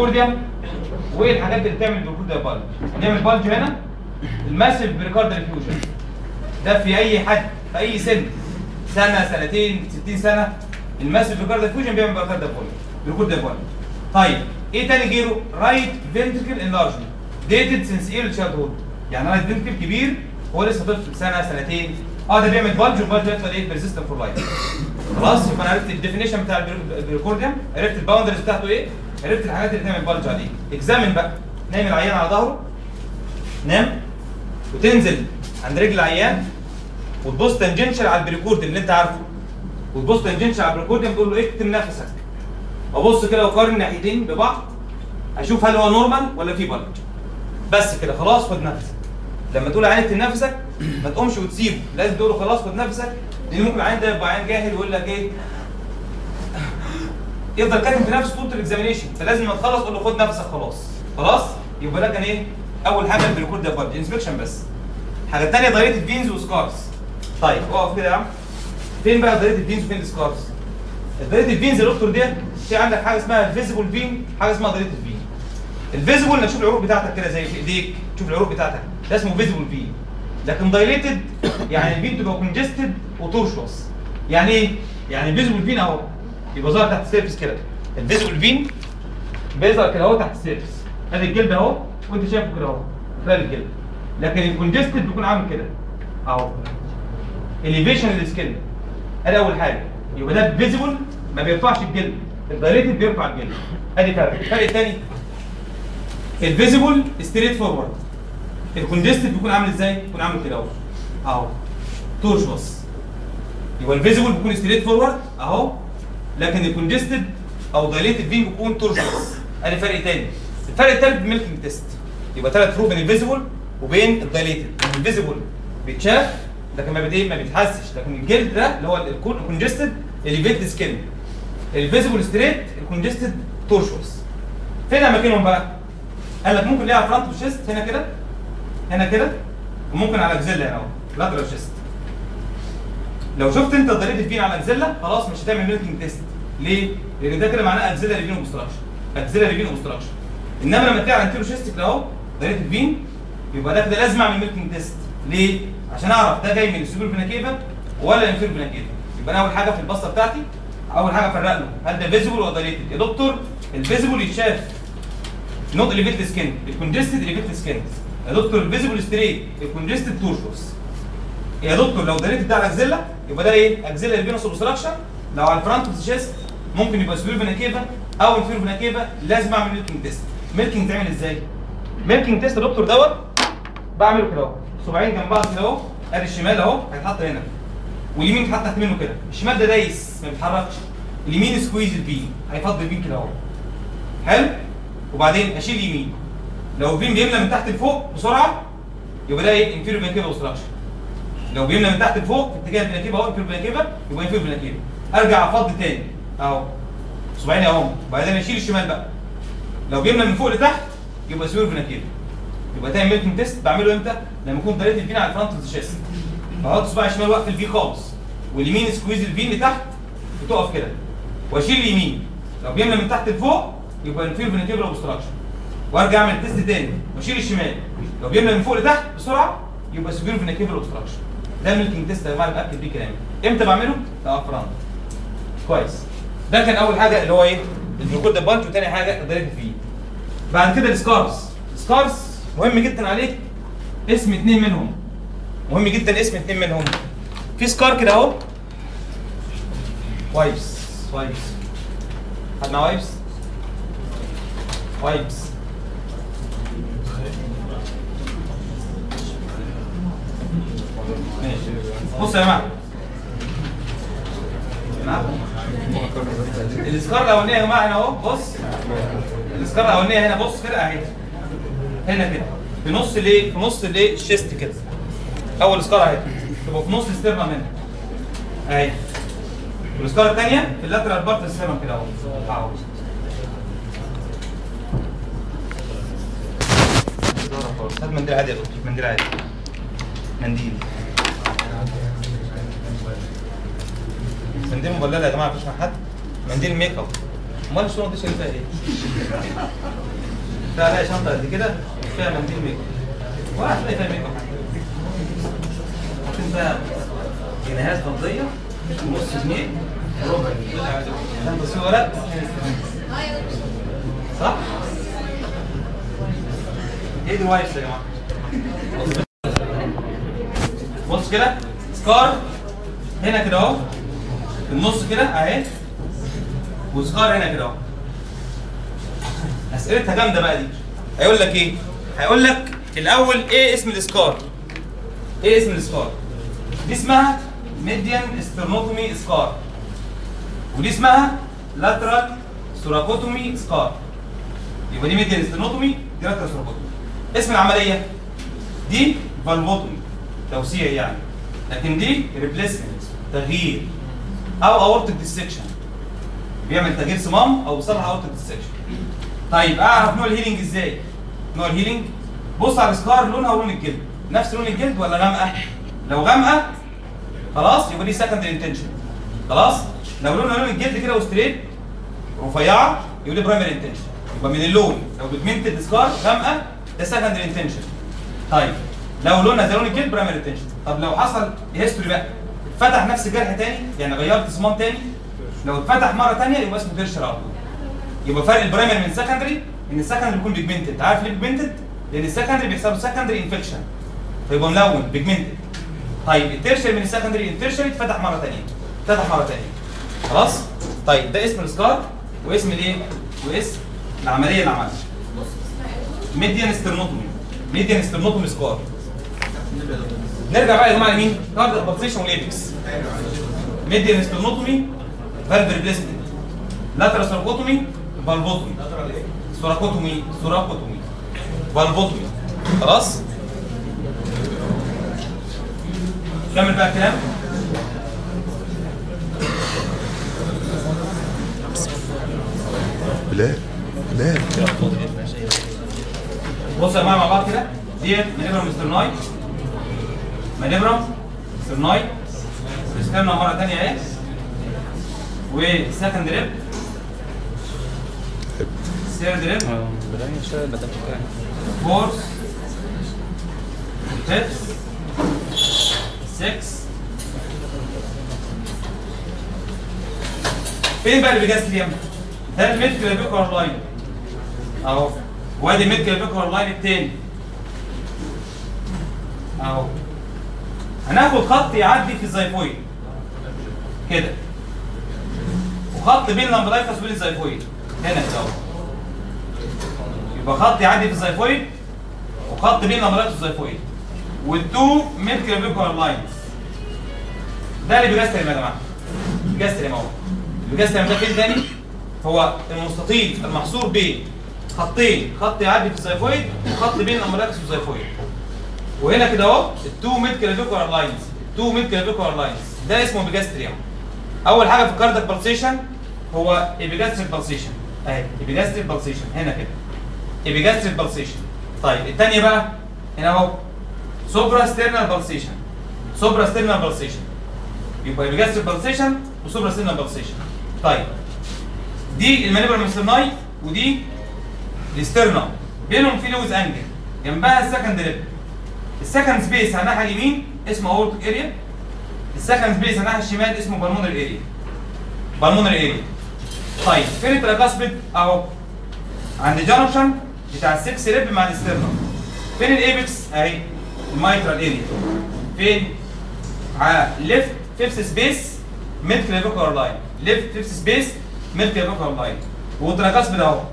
بريكورديوم وايه الحاجات اللي بتعمل بريكورديوم بالج نعمل بالج هنا الماسيف بريكارد ريفيوجن ده في اي حد في اي سن سنه سنتين 60 سنه الماسيف بريكارد ريفيوجن بيعمل بريكارد بالج بريكورديوم بالج طيب ايه تاني غيره رايت فينتركل انلارجمنت ديتد سنس ايرلي تشايلد هود يعني رايت فينتركل كبير هو لسه طفل سنه سنتين اه ده بيعمل بالج والبالج يطلع ايه بيرسيستنت فور لايف خلاص يبقى انا عرفت الديفينيشن بتاع البريكورديوم عرفت الباوندرز بتاعته ايه عرفت الحاجات اللي تعمل بالج عليه اكزامن بقى نايم العيان على ظهره نام وتنزل عند رجل العيان وتبص تنجنشال على البريكورديوم اللي انت عارفه وتبص تنجنشال على البريكورديوم تقول له اكتم نفسك ابص كده واقارن الناحيتين ببعض اشوف هل هو نورمال ولا في بالج بس كده خلاص خد نفسك لما تقول عين اكتم نفسك ما تقومش وتسيبه لازم تقول له خلاص خد نفسك لان ممكن العين ده يبقى عين جاهل ويقول لك ايه يفضل كاتم في نفسه طول الاكزامينيشن فلازم لما تخلص قول له خد نفسك خلاص خلاص يبقى ده كان ايه اول حاجه البريكورد ده بالج انسبكشن بس الحاجه الثانيه ضريبه الفينز وسكارز طيب اقف كده يا عم فين بقى ضريبه الفينز وفين السكارز ضريبه الفينز يا دكتور دي في عندك حاجه اسمها الفيزيبل فين حاجه اسمها ضريبه الفين الفيزيبل انك تشوف العروق بتاعتك كده زي في ايديك تشوف العروق بتاعتك ده اسمه فيزيبل فين لكن دايليتد يعني الفين تبقى كونجستد وترشوص يعني ايه؟ يعني الفيزيبل فين اهو يبقى ظاهر تحت السيرفس كده الفيزيبل فين بيظهر كده اهو تحت السيرفس ادي الجلد اهو وانت شايفه كده اهو خلال الجلد لكن الكونجستد بيكون عامل كده اهو اليفيشن للسكن ادي اول حاجه يبقى ده فيزيبل ما بيرفعش الجلد الدايليتد بيرفع الجلد ادي فرق الفرق الثاني الفيزيبل ستريت فورورد الكونجستد بيكون عامل ازاي؟ بيكون عامل كده اهو اهو تورشوس يبقى الفيزيبل بيكون ستريت فورورد اهو لكن الكونجستد او دايليتد فين بيكون تورشوس ادي فرق تاني الفرق الثالث بالميلكينج تيست يبقى ثلاث فروق بين الفيزيبل وبين الدايليتد الفيزيبل بيتشاف لكن ما بي- ما بيتحسش لكن الجلد ده اللي هو الكونجستد اليفيت سكين الفيزيبل ستريت الكونجستد تورشوس فين اماكنهم بقى؟ قال لك ممكن نلاقيها فرونت وشيست هنا كده هنا كده وممكن على اكزيلا هنا اهو لاترال شيست لو شفت انت ضريبه الفين على اكزيلا خلاص مش هتعمل ميلكينج تيست ليه؟ لان ده كده معناه اكزيلا ريفين اوبستراكشن اكزيلا ريفين اوبستراكشن انما لما تلاقي على انتيرو شيست كده اهو ضريبه الفين يبقى ده كده لازم اعمل ميلكينج تيست ليه؟ عشان اعرف ده جاي من السوبر فيناكيفا ولا الانفير فيناكيفا يبقى انا اول حاجه في البسطه بتاعتي اول حاجه افرق له هل ده فيزيبل ولا دايليتد يا دكتور الفيزيبل يتشاف نوت اليفيت سكين الكونجستد اليفيت سكين يا دكتور الفيزيبل ستريت الكونجستد تورشوس يا دكتور لو دريت بتاع الاكزيلا يبقى ده ايه اكزيلا الفينوس اوبستراكشن لو على الفرونت شيست ممكن يبقى سبير فيناكيفا او انفير فيناكيفا لازم اعمل ميلكينج تيست ميلكينج تعمل ازاي ميلكينج تيست يا دكتور دوت بعمله كده اهو صباعين جنب بعض كده اهو ادي الشمال اهو هيتحط هنا واليمين يتحط تحت منه كده الشمال ده دايس ما بيتحركش اليمين سكويز البين هيفضل البين كده اهو حلو وبعدين اشيل يمين لو البين بيملى من تحت لفوق بسرعه يبقى ده ايه انفيرو فيناكيفا اوبستراكشن لو بيملى من تحت لفوق في اتجاه الفيناكيفا اهو انفيرو فيناكيفا يبقى انفيرو فيناكيفا ارجع افضي تاني اهو صباعين اهو وبعدين اشيل الشمال بقى لو بيملى من فوق لتحت يبقى سيور فيناكيفا يبقى تعمل ميلكينج تيست بعمله امتى؟ لما يكون طريقه الفين على الفرونت اوف شيست بحط صباعي الشمال واقف الفي خالص واليمين سكويز الفين لتحت وتقف كده واشيل اليمين لو بيملى من تحت لفوق يبقى انفير فيناكيفا اوبستراكشن وارجع اعمل تيست تاني واشيل الشمال لو بيملى من فوق لتحت بسرعه يبقى سوبر فيناكيفا اوبستراكشن ده ميلكينج تيست يا جماعه متاكد بيه كلامي امتى بعمله؟ لا فرونت كويس ده كان اول حاجه اللي هو ايه؟ الجلوكود بانش وتاني حاجه ضريبه فيه بعد كده السكارز السكارز مهم جدا عليك اسم اتنين منهم مهم جدا اسم اتنين منهم في سكار كده اهو وايبس وايبس حد معاه وايبس وايبس ماشي بصوا يا جماعه نعم. السكار الاولانيه يا جماعه هنا اهو بص السكار الاولانيه هنا بص كده اهي هنا كده في نص الايه في نص الايه الشيست كده اول سكار اهي تبقى في نص الستيرنم هنا اهي والسكار الثانيه في اللاترال بارت الستيرنم كده اهو اهو هات منديل عادي يا دكتور منديل عادي منديل منديل مبلله يا جماعه مفيش مع حد منديل ميك اب امال الشنطه دي شايل فيها ايه؟ فيها عليها شنطه قد كده فيها منديل ميك اب ولا هتلاقي فيها ميك اب ممكن فيها جنيهات فضيه نص جنيه ربع جنيه عشان تصوير ورق صح؟ ايه دي وايبس يا جماعه؟ بص كده سكار هنا كده اهو في النص كده اهي وسكار هنا كده اهو اسئلتها جامده بقى دي هيقول لك ايه؟ هيقول لك الاول ايه اسم السكار؟ ايه اسم السكار؟ دي اسمها ميديان استرنوتومي سكار ودي اسمها لاترال سوراكوتومي سكار يبقى دي ميديان استرنوتومي دي لاترال سوراكوتومي اسم العمليه دي فالفوتومي توسيع يعني لكن دي ريبليسمنت تغيير او اورتيك ديسكشن بيعمل تغيير صمام او بيصلح اورتيك ديسكشن طيب اعرف نوع الهيلينج ازاي نوع الهيلينج بص على السكار لونها ولون الجلد نفس لون الجلد ولا غامقه لو غامقه خلاص يبقى دي سكندري انتنشن خلاص لو لونها لون الجلد كده وستريت رفيعه يبقى دي برايمري انتنشن يبقى من اللون لو بيجمنتد سكار غامقه ده سكندري انتنشن طيب لو لونها زي لون الجلد برايمري انتنشن طب لو حصل هيستوري بقى فتح نفس الجرح تاني يعني غيرت صمام تاني لو اتفتح مره تانيه يبقى اسمه تيرشر على طول يبقى فرق البرايمري من السكندري ان السكندري بيكون بيجمنتد عارف ليه بيجمنتد؟ لان السكندري بيحصل له سكندري انفكشن فيبقى ملون بيجمنتد طيب التيرشري من السكندري التيرشري اتفتح مره ثانيه اتفتح مره ثانيه خلاص طيب ده اسم السكار واسم الايه واسم العمليه اللي عملها ميديان استرنوتومي ميديان استرنوتومي سكار نرجع بقى يا جماعه لمين كارد بالسيشن والايبكس ميديان استرنوتومي فالف ريبليسمنت لاترال سوراكوتومي فالفوتومي سوراكوتومي سوراكوتومي فالفوتومي خلاص كمل بقى الكلام بلال بلال بصوا يا جماعه مع بعض كده ديت منبرم سترناي منبرم سترناي استنى مره ثانيه اهي وسكند ريب سيرد ريب فورس فيفث 6 فين بقى اللي بيجاستريم؟ ده الميد كلافيكولار لاين اهو وادي الميد كلافيكولار لاين التاني اهو هناخد خط يعدي في الزيفويد كده وخط بين الامبلايكس وبين الزيفويد هنا كده اهو يبقى خط يعدي في الزيفويد وخط بين الامبلايكس والزيفويد والتو ميد كلافيكولار لاينز ده اللي بيجسترم يا جماعه بيجسترم اهو بيجسترم ده فين تاني هو المستطيل المحصور بين خطين خط يعدي في الزيفويد وخط بين الامبلاكس والزيفويد وهنا كده اهو التو ميد كلافيكولار لاينز التو ميد كلافيكولار لاينز ده اسمه بيجستريوم اول حاجه في الكاردك بالسيشن هو ايبيجاستريك بالسيشن اهي ايبيجاستريك بالسيشن هنا كده ايبيجاستريك بالسيشن طيب الثانيه بقى هنا اهو سوبرا ستيرنال بالسيشن سوبرا ستيرنال بالسيشن يبقى ايبيجاستريك بالسيشن وسوبرا ستيرنال بالسيشن طيب دي المانيبر مسترناي ودي الاسترنا بينهم في لوز انجل جنبها السكند ريب السكند سبيس على الناحيه اليمين اسمه اورتيك اريا السكند سبيس على الناحيه الشمال اسمه بالمونر اريا بالمونر اريا طيب فين التراكاسبيد اهو عند جانكشن بتاع السكس ريب مع الاسترنا فين الايبكس اهي المايترال اريا فين على ليفت فيفث سبيس ميد كلافيكولار لاين ليفت فيفث سبيس ميد كلافيكولار لاين والتراكاسبيد اهو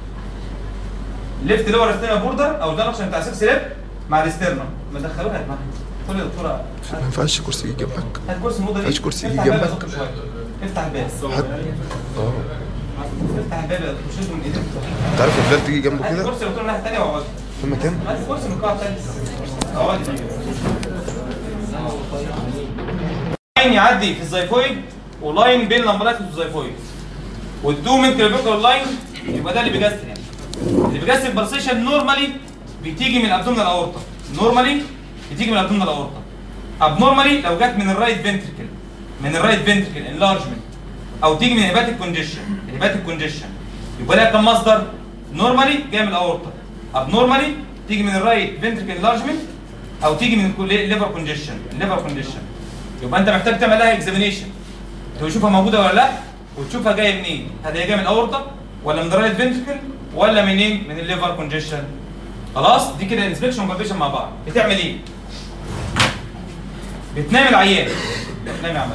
ليفت لور ستيرنا بوردر او جانكشن بتاع 6 ريب مع الاسترنا ما دخلوها يا جماعه قول يا دكتوره ما ينفعش كرسي يجي جنبك هات كرسي الموضه دي مفيش كرسي افتح يجي الباب يا جنبك. دكتور شوية. افتح الباب حد اه افتح الباب يا دكتور شيله من ايدك انت عارف يا بلال تيجي جنبه هات كده الكرسي يا دكتور الناحيه الثانيه واقعد في مكان هات الكرسي من القاعه الثانيه اقعد لاين يعدي في الزيفويد ولاين بين الامبلاكس والزيفويد والتو من كلافيكولار لاين يبقى ده اللي بيجستر يعني اللي بيجستر بالسيشن نورمالي بتيجي من الابدومينال اورطه نورمالي بتيجي من الابدومينال اورطه ابنورمالي لو جت من الرايت فنتركل من الرايت فنتركل انلارجمنت او تيجي من هيباتيك كونجيشن الهيباتيك كونجيشن يبقى لها كم مصدر نورمالي جايه من الاورطه اب نورمالي تيجي من الرايت فنتريكل انلارجمنت او تيجي من الليفر كونجيشن الليفر كونجيشن يبقى انت محتاج تعمل لها اكزامينيشن تشوفها موجوده ولا لا وتشوفها جايه منين هل هي جايه من الاورطه ولا من الرايت فنتريكل ولا منين من الليفر كونجيشن خلاص دي كده انسبكشن وبالبيشن مع بعض بتعمل ايه بتنام العيان بتنام يا عمال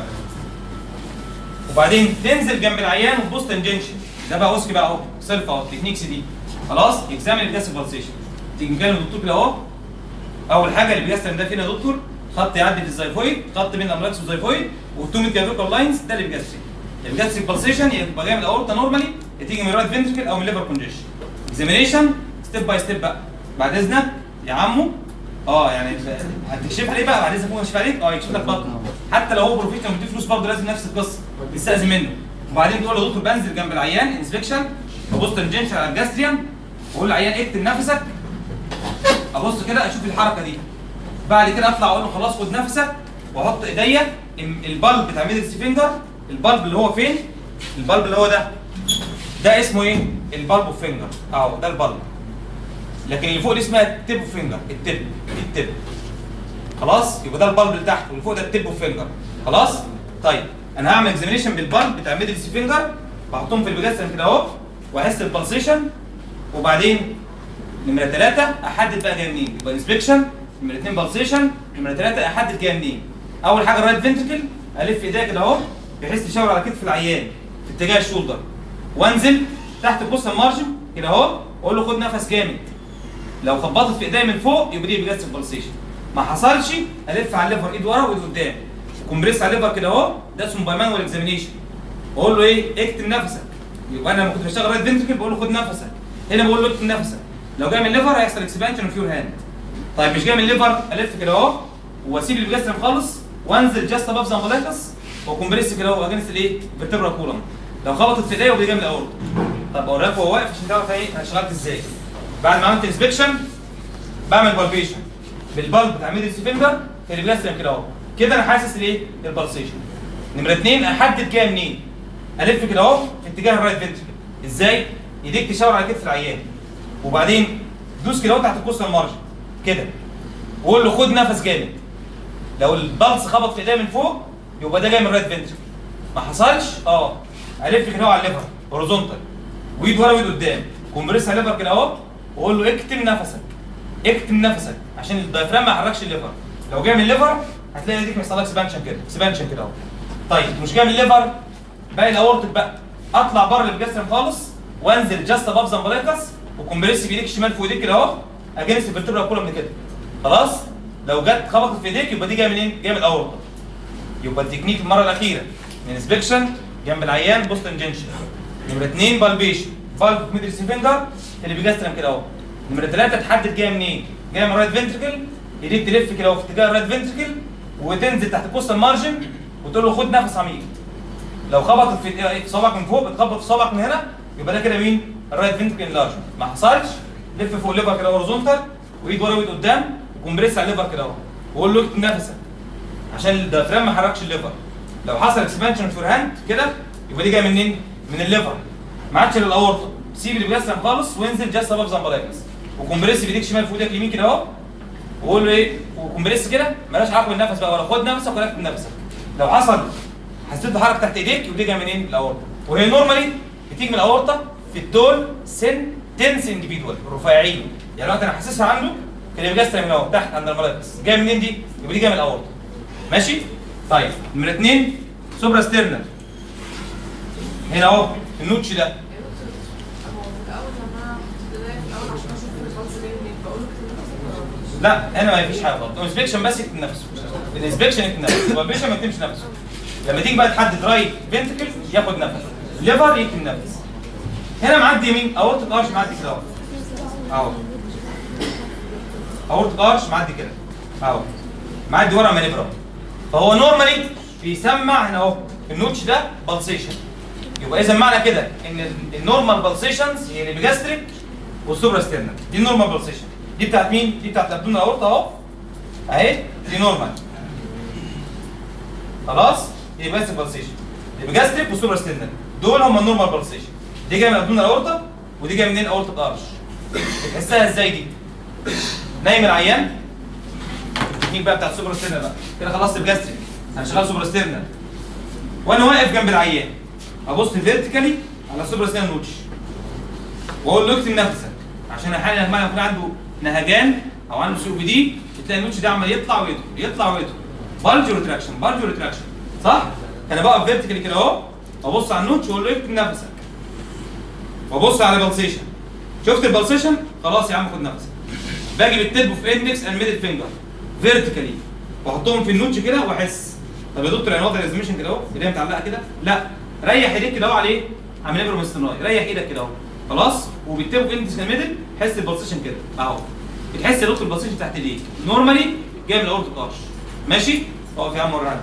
وبعدين تنزل جنب العيان وتبص تنجنشن ده بقى اوسكي بقى اهو سيلف اهو التكنيكس دي خلاص اكزامن الجاس بالسيشن تيجي مكلم الدكتور كده اهو اول حاجه اللي بيجسم ده فينا يا دكتور خط يعدي في الزيفويد خط بين الاملاكس والزيفويد والتوميت كافيكال لاينز ده اللي بيجسم الجاس بالسيشن يبقى جاي من الاورطه نورمالي تيجي من الرايت فنتركل او من الليفر كونجيشن اكزامينيشن ستيب باي ستيب بقى بعد اذنك يا عمو اه يعني هتكشف عليه بقى بعد اذنك هو يكشف عليك اه يكشف لك بطنه حتى لو هو بروفيشنال مديه فلوس برضه لازم نفس القصه تستاذن منه وبعدين تقول له يا دكتور بنزل جنب العيان انسبكشن ببص تنجنشن على الجاستريان واقول للعيان اكتب نفسك ابص كده اشوف الحركه دي بعد كده اطلع اقول له خلاص خد نفسك واحط ايديا ام- البلب بتاع ميدل فينجر البلب اللي هو فين؟ البلب اللي هو ده ده اسمه ايه؟ البلب اوف فينجر اهو ده البلب لكن اللي فوق دي اسمها التيب اوف فينجر التيب دي التيب خلاص يبقى ده البلب اللي تحت واللي فوق ده التيب اوف فينجر خلاص طيب انا هعمل اكزامينيشن بالبلب بتاع ميدل فينجر بحطهم في البجاسترم كده اهو واحس البلسيشن وبعدين نمره ثلاثة احدد بقى جاي منين يبقى انسبكشن نمره اثنين بلسيشن نمره ثلاثة احدد جاي منين اول حاجه الرايت فنتركل الف ايديا كده اهو بحيث تشاور على كتف العيان في اتجاه الشولدر وانزل تحت البوست المارجن كده اهو واقول له خد نفس جامد لو خبطت في ايديا من فوق يبقى دي بجاستريك بلسيشن ما حصلش الف على الليفر ايد ورا وايد قدام كومبريس على الليفر كده اهو ده اسمه باي مانوال اكزامينيشن واقول له ايه اكتم نفسك يبقى انا لما كنت بشتغل رايت فنتركل بقول له خد نفسك هنا بقول له اكتم نفسك لو جاي من الليفر هيحصل اكسبانشن اوف يور هاند طيب مش جاي من الليفر الف كده اهو واسيب البجاستريم خالص وانزل جاست اباف زامبلايكس وكومبريس كده اهو اجنس الايه فيرتبرا كولم لو خبطت في ايديا وبيجي جاي من الاورط طب اوريك وهو واقف عشان تعرف ايه انا شغلت ازاي بعد ما عملت انسبكشن بعمل بالبيشن بالبلب بتاع ميدل فينجر في البلاستيك كده اهو كده انا حاسس الايه البلسيشن نمره اثنين احدد جايه منين الف كده اهو في اتجاه الرايت فنتركل ازاي ايديك تشاور على كتف العيان وبعدين دوس كده اهو تحت الكوستال مارجن كده وقول له خد نفس جامد لو البلس خبط في ايديا من فوق يبقى ده جاي من الرايت فنتركل ما حصلش اه الف كده اهو على الليفر هوريزونتال وايد ورا وايد قدام كومبريس على الليفر كده اهو وقول له اكتم نفسك اكتم نفسك عشان الدايفرام ما يحركش الليفر لو جاي من الليفر هتلاقي ايديك بيحصل لك سبانشن كده سبانشن كده اهو طيب مش جاي من الليفر باقي الاورتك بقى اطلع بره الجسم خالص وانزل جاست اباف زامبلايكس وكومبريس بايديك الشمال في ايديك كده اهو اجنس الفرتبرا كولوم كده خلاص لو جت خبطت في ايديك يبقى دي جايه منين؟ جايه من الاورطه يبقى التكنيك المره الاخيره انسبكشن جنب العيان بوست انجنشن نمره اثنين بالبيشن بالب ميدل فينجر اللي بيجسترم كده اهو نمره ثلاثه تحدد جايه منين؟ جايه من الرايت فنتركل ايديك تلف كده اهو في اتجاه الرايت فنتركل وتنزل تحت الكوستال مارجن وتقول له خد نفس عميق لو خبطت في في صابعك من فوق بتخبط في صابعك من هنا يبقى ده كده مين؟ الرايت فنتركل انلارج ما حصلش لف فوق الليفر كده هوريزونتال وايد ورا وايد قدام وكمبريس على الليفر كده اهو وقول له اكتم نفسك عشان الديافرام ما يحركش الليفر لو حصل اكسبانشن في الهاند كده يبقى دي جايه منين؟ من الليفر ما عادش للاورطه سيب اللي بيجسم خالص وانزل جاست اباف زامبلايكس وكمبريس بايديك شمال في ايدك اليمين كده اهو وقول له ايه وكمبريس كده مالهاش علاقه بالنفس بقى ولا خد نفسك ولا اكتم نفسك لو حصل حسيت بحركه تحت ايديك يبقى دي جايه منين؟ الاورطه وهي نورمالي بتيجي من الاورطه في الدول سن تنس انديفيدوال رفيعين يعني وقت انا حاسسها عنده كان بيجسم من اهو تحت عند الملايكس جايه منين دي؟ يبقى دي جايه من الاورطه ماشي؟ طيب نمرة اثنين سوبرا ستيرنال هنا اهو النوتش ده لا هنا ما فيش حاجه خالص الانسبكشن بس يكتب نفسه الانسبكشن يكتب نفسه الانسبكشن ما يكتبش نفسه لما تيجي بقى تحدد رايت فنتكل ياخد نفس ليفر يكتب نفس هنا معدي يمين اورتك ارش معدي كده اهو اهو اورتك ارش معدي كده اهو معدي ورا مانيبرا فهو نورمالي بيسمع هنا اهو النوتش ده بالسيشن يبقى اذا معنى كده ان النورمال بالسيشنز هي البيجاستريك والسوبرا ستيرنال دي النورمال بالسيشن دي بتاعت مين؟ دي بتاعت الابدومين الاورطه اهو اهي دي نورمال خلاص دي بس بالسيشن البيجاستريك والسوبرا ستيرنال دول هم النورمال بالسيشن دي جايه من الابدومينال اورتا ودي جايه منين اورتا ارش بتحسها ازاي دي نايم العيان التكنيك بقى بتاع السوبر ستيرنر بقى كده خلصت الجاستريك انا شغال سوبر ستيرنر وانا واقف جنب العيان ابص فيرتيكالي على السوبر ستيرنر نوتش واقول له اكتم نفسك عشان احيانا لما يكون عنده نهجان او عنده سي او بي دي تلاقي النوتش ده عمال يطلع ويدخل يطلع ويدخل بلج وريتراكشن بلج وريتراكشن صح؟ انا بقف فيرتيكالي كده اهو ابص على النوتش واقول له اكتم نفسك وابص على بلسيشن شفت البلسيشن خلاص يا عم خد نفسك باجي بالتب في اندكس اند ميدل فينجر فيرتيكالي واحطهم في النوتش كده واحس طب يا دكتور انا واخد ريزميشن كده اهو ايديا متعلقه كده لا ريح ايديك كده اهو على ايه؟ على منبر مستناي ريح ايدك كده اهو خلاص وبالتب في اندكس اند ميدل حس البلسيشن كده اهو بتحس يا دكتور البلسيشن تحت الايد نورمالي جاي من الاورتيك ارش ماشي؟ اقف يا عم وراني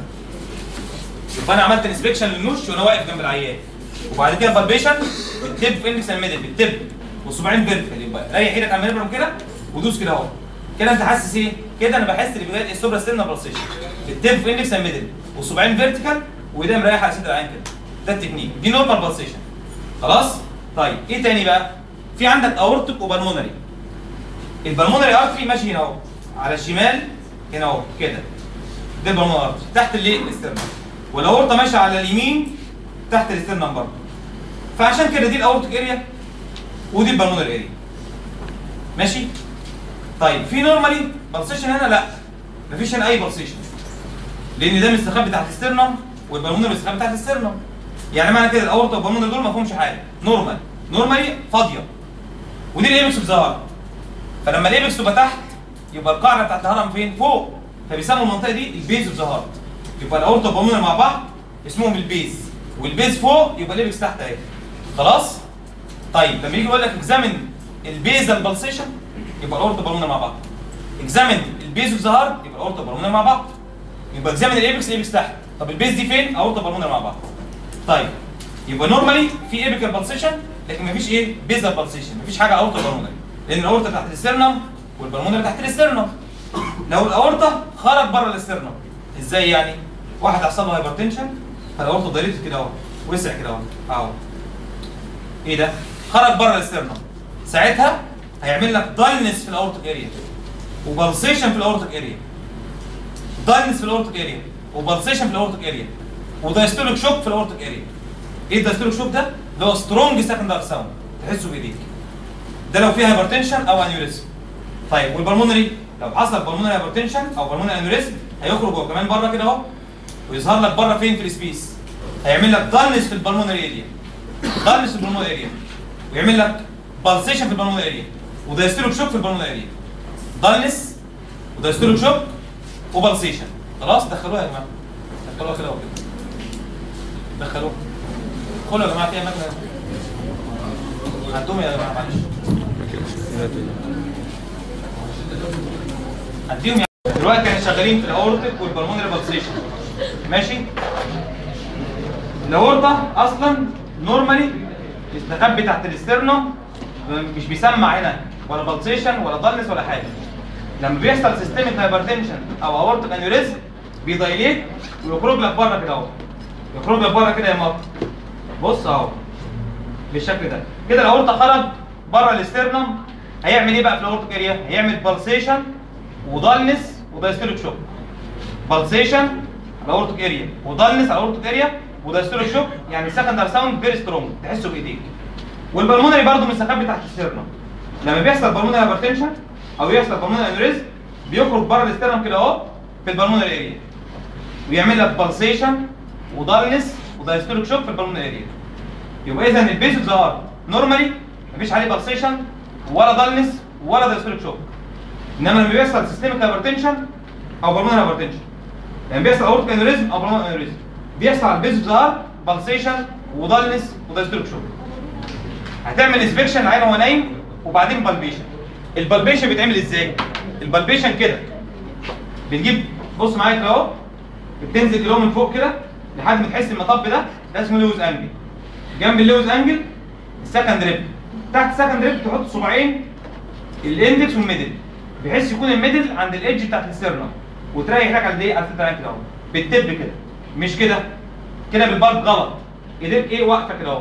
يبقى انا عملت انسبكشن للنوش وانا واقف جنب العيان وبعد كده بالبيشن بالتب في اندكس اند ميدل بالتب والصباعين فيرتيكال يبقى ريح ايدك على المنبر كده ودوس كده اهو كده انت حاسس ايه؟ كده انا بحس ان بدايه السوبرا ستيرنا بلسيشن التب في اندكس اند ميدل والصباعين فيرتيكال وايديا مريحه على صدر العين كده ده التكنيك دي نورمال بلسيشن خلاص؟ طيب ايه تاني بقى؟ في عندك اورتيك وبالمونري البالمونري ارتري ماشي هنا اهو على الشمال هنا اهو كده ده البالمونري ارتري تحت الايه؟ الاسترنم والاورطه ماشيه على اليمين تحت الاسترنم برضه فعشان كده دي الاورتيك اريا ودي البالمونري اريا ماشي؟ طيب في نورمالي بلسيشن هنا لا مفيش هنا اي بلسيشن لان ده مستخبي تحت السترنم والبالمونري مستخبي تحت السترنم يعني معنى كده الاورطه والبالمونري دول ما فيهمش حاجه نورمال نورمالي فاضيه ودي الايبكس بظهر فلما الايبكس تبقى تحت يبقى القاعده بتاعت الهرم فين فوق فبيسموا المنطقه دي البيز اوف ظهر يبقى الاورطه والبالمونري مع بعض اسمهم البيز والبيز فوق يبقى الايبكس تحت اهي خلاص طيب لما يجي يقول لك اكزامن البيزال بالسيشن يبقى الاورطه بالمونر مع بعض اكزامن البيز اوف ظهر يبقى الاورطه بالمونر مع بعض يبقى اكزامن الايبكس الايبكس تحت طب البيز دي فين اورطه بالمونر مع بعض طيب يبقى نورمالي في ايبيكال بالسيشن لكن مفيش ايه بيزال بالسيشن مفيش حاجه اورطه بالمونر لان الاورطه تحت الاسترنم والبالمونر تحت الاسترنم لو الاورطه خرج بره الاسترنم ازاي يعني واحد حصل له هايبرتنشن فالاورطه ضربت كده اهو وسع كده اهو اهو ايه ده خرج بره الاسترنم ساعتها هيعمل لك داينس في الاورتيك اريا وبلسيشن في الاورتيك اريا داينس في الاورتيك اريا وبلسيشن في الاورتيك اريا ودايستوليك شوك في الاورتيك اريا ايه الدايستوليك شوك ده اللي هو سترونج سكندري ساوند تحسه بايديك ده لو فيه هايبرتنشن او انيوريزم طيب والبلمونري لو حصل بالمونري هايبرتنشن او بالمونري انيوريزم هيخرج هو كمان بره كده اهو ويظهر لك بره فين في السبيس هيعمل لك داينس في البلمونري اريا داينس في البلمونري اريا ويعمل لك بالسيشن في البلمونري اريا ودايستوليك شوك في البلمونري اريا داينس ودايستوليك شوك وبالسيشن خلاص دخلوها يا جماعه دخلوها كده وكده دخلوها خلوا يا جماعه فيها مكنه عندهم يا جماعه معلش هديهم يا دلوقتي احنا شغالين في الاورتيك والبلمونري بالسيشن ماشي الاورطه اصلا نورمالي يستخبي تحت الاسترنوم مش بيسمع هنا ولا بالسيشن ولا ضلس ولا حاجه لما بيحصل سيستميك هايبرتنشن او اورتيك انيوريزم بيدايليت ويخرج لك بره كده اهو يخرج لك بره كده يا مط بص اهو بالشكل ده كده الاورطه خرج بره الاسترنوم هيعمل ايه بقى في الاورتيك اريا هيعمل بالسيشن وضلس ودايستوليك شوك بالسيشن على الاورتيك اريا وضلس على الاورتيك اريا ودايستوليك شوك يعني سكندر ساوند فيري سترونج تحسه بايديك والبلمونري برضه مستخبي تحت السترنم لما بيحصل بالمونري هايبرتنشن او يحصل بالمونري انوريزم بيخرج بره الاسترنم كده اهو في البلمونري اريا ويعمل لك بالسيشن وضلس ودايستوليك شوك في البلمونري اريا يبقى اذا البيس ظهر نورمالي مفيش عليه بالسيشن ولا ضلس ولا دايستوليك شوك انما لما بيحصل سيستميك هايبرتنشن او بالمونري هايبرتنشن لما بيحصل اورتيك انوريزم او بالمونري انوريزم بيحصل على البيس ظهر بالسيشن وضلس ودايستوليك شوك هتعمل انسبكشن العين وهو نايم وبعدين بالبيشن البالبيشن بيتعمل ازاي البالبيشن كده بنجيب بص معايا كده اهو بتنزل كده من فوق كده لحد ما تحس المطب ده ده اسمه لوز انجل جنب اللوز انجل السكند ريب تحت السكند ريب تحط صباعين الاندكس والميدل بحيث يكون الميدل عند الايدج بتاعت السيرنم وتريح هناك على ايه على الفلتر كده اهو بالتب كده مش كده كده بالبالب غلط ايديك ايه واقفه كده اهو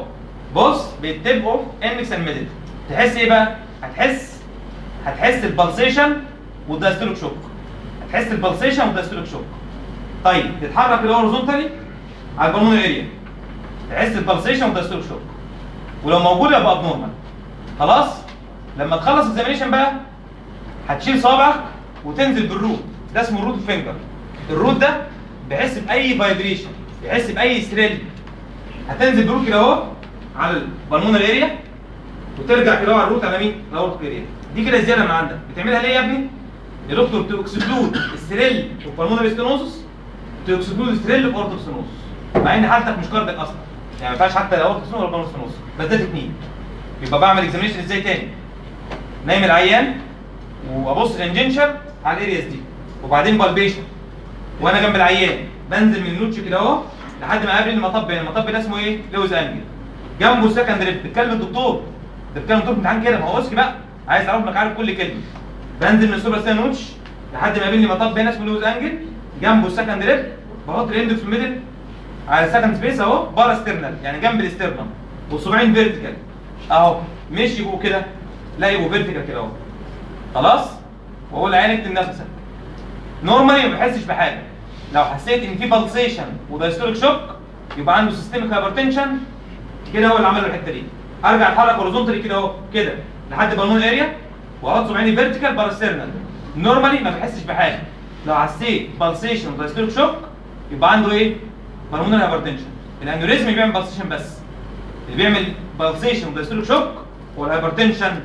بص بالتيب اوف اندكس اند ميدل تحس ايه بقى؟ هتحس هتحس البلسيشن والدايستوليك شوك هتحس البلسيشن والدايستوليك شوك طيب تتحرك اللي هو هوريزونتالي على البلمون اريا تحس البلسيشن والدايستوليك شوك ولو موجود يبقى ابنورمال خلاص لما تخلص اكزامينيشن بقى هتشيل صابعك وتنزل بالروت ده اسمه الروت فينجر الروت ده بيحس باي فايبريشن بيحس باي ثريل هتنزل بالروت كده اهو على البلمونر اريا وترجع كده اهو على الروت على مين؟ على الروت اريا دي كده زياده من عندك بتعملها ليه يا ابني؟ يا دكتور تو اكسكلود الثريل والبلمونر ستينوزس تو اكسكلود الثريل والاورتوستينوزس مع ان حالتك مش كاردك اصلا يعني ما ينفعش حتى لا اورتوستينوز ولا بالمونر بس ده تكنيك يبقى بعمل اكزامينشن ازاي تاني؟ نايم العيان وابص الانجنشر على الارياس دي وبعدين بالبيشن وانا جنب العيان بنزل من النوتش كده اهو لحد ما اقابل المطب هنا المطب ده اسمه ايه؟ لوز انجل جنبه سكند ريب بتكلم الدكتور ده بتكلم الدكتور امتحان كده ما هو اسكي بقى عايز اعرف انك عارف كل كلمه بنزل من السوبر ستان نوتش لحد ما يقابلني مطب هنا اسمه لوز انجل جنبه سكند ريب بحط الاندكس في الميدل على سكند سبيس اهو بارا ستيرنال يعني جنب الاسترنال والصباعين فيرتيكال اهو مش يبقوا كده لا يبقوا فيرتيكال كده اهو خلاص واقول لعيان اكتب نفسك نورمالي ما بحسش بحاجه لو حسيت ان في بالسيشن ودايستوليك شوك يبقى عنده سيستميك هايبرتنشن كده هو اللي عمل له الحته دي ارجع اتحرك هوريزونتالي كده اهو كده لحد بالمون اريا واحط صباعيني فيرتيكال باراسترنال نورمالي ما بحسش بحاجه لو حسيت بالسيشن ودايستوليك شوك يبقى عنده ايه؟ بالمونري هايبرتنشن الانوريزم بيعمل بالسيشن بس اللي بيعمل بالسيشن ودايستوليك شوك هو الهايبرتنشن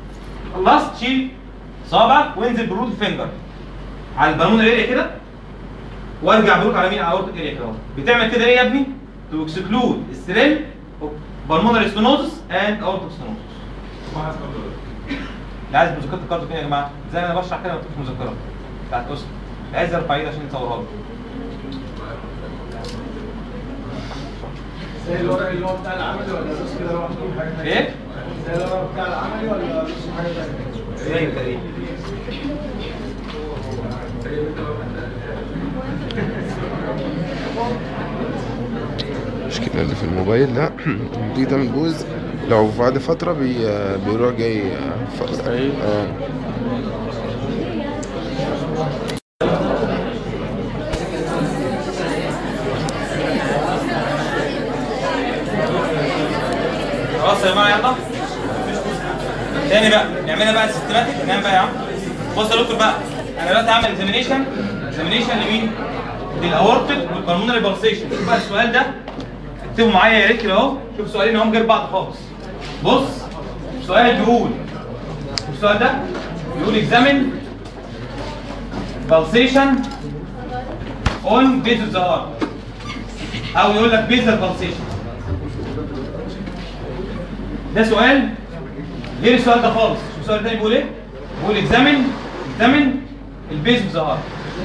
خلصت تشيل صابعك وانزل بروت الفينجر على البالون اريا كده وارجع بروت على مين على اورتيك اريا كده اهو. بتعمل كده ليه يا ابني؟ تو اكسكلود ستريل بالمونري ستونوزس اند اورتيك ستونوزس اللي عايز مذكره الكارد فين يا جماعه؟ زي ما انا بشرح كده مكتوب في المذكره بتاعت اسم اللي عايز يرفع ايده عشان يصورها له زي الورق اللي هو بتاع العملي ولا نص كده لوحده حاجه ثانيه؟ ايه؟ زي الورق بتاع العملي ولا نص حاجه ثانيه؟ زي كده ايه؟ المشكلة اللي في الموبايل ده بتيجي تعمل بوز لو بعد فترة بي... بيروح جاي ف... اه خلاص يا جماعه يلا تاني بقى نعملها بقى سيستماتيك نعمل بقى يا عم بص يا دكتور بقى انا دلوقتي هعمل اكزامينيشن اكزامينيشن لمين؟ للاورتيك والبلمونري بالسيشن شوف بقى السؤال ده اكتبوا معايا يا ريت كده اهو شوف سؤالين اهم غير بعض خالص بص سؤال بيقول شوف السؤال ده بيقول اكزامين بالسيشن اون بيز اوف ذا هارت او يقول لك بيزل بالسيشن ده سؤال غير السؤال ده خالص شوف السؤال الثاني بيقول ايه؟ بيقول اكزامين اكزامين البيز اوف ذا هارت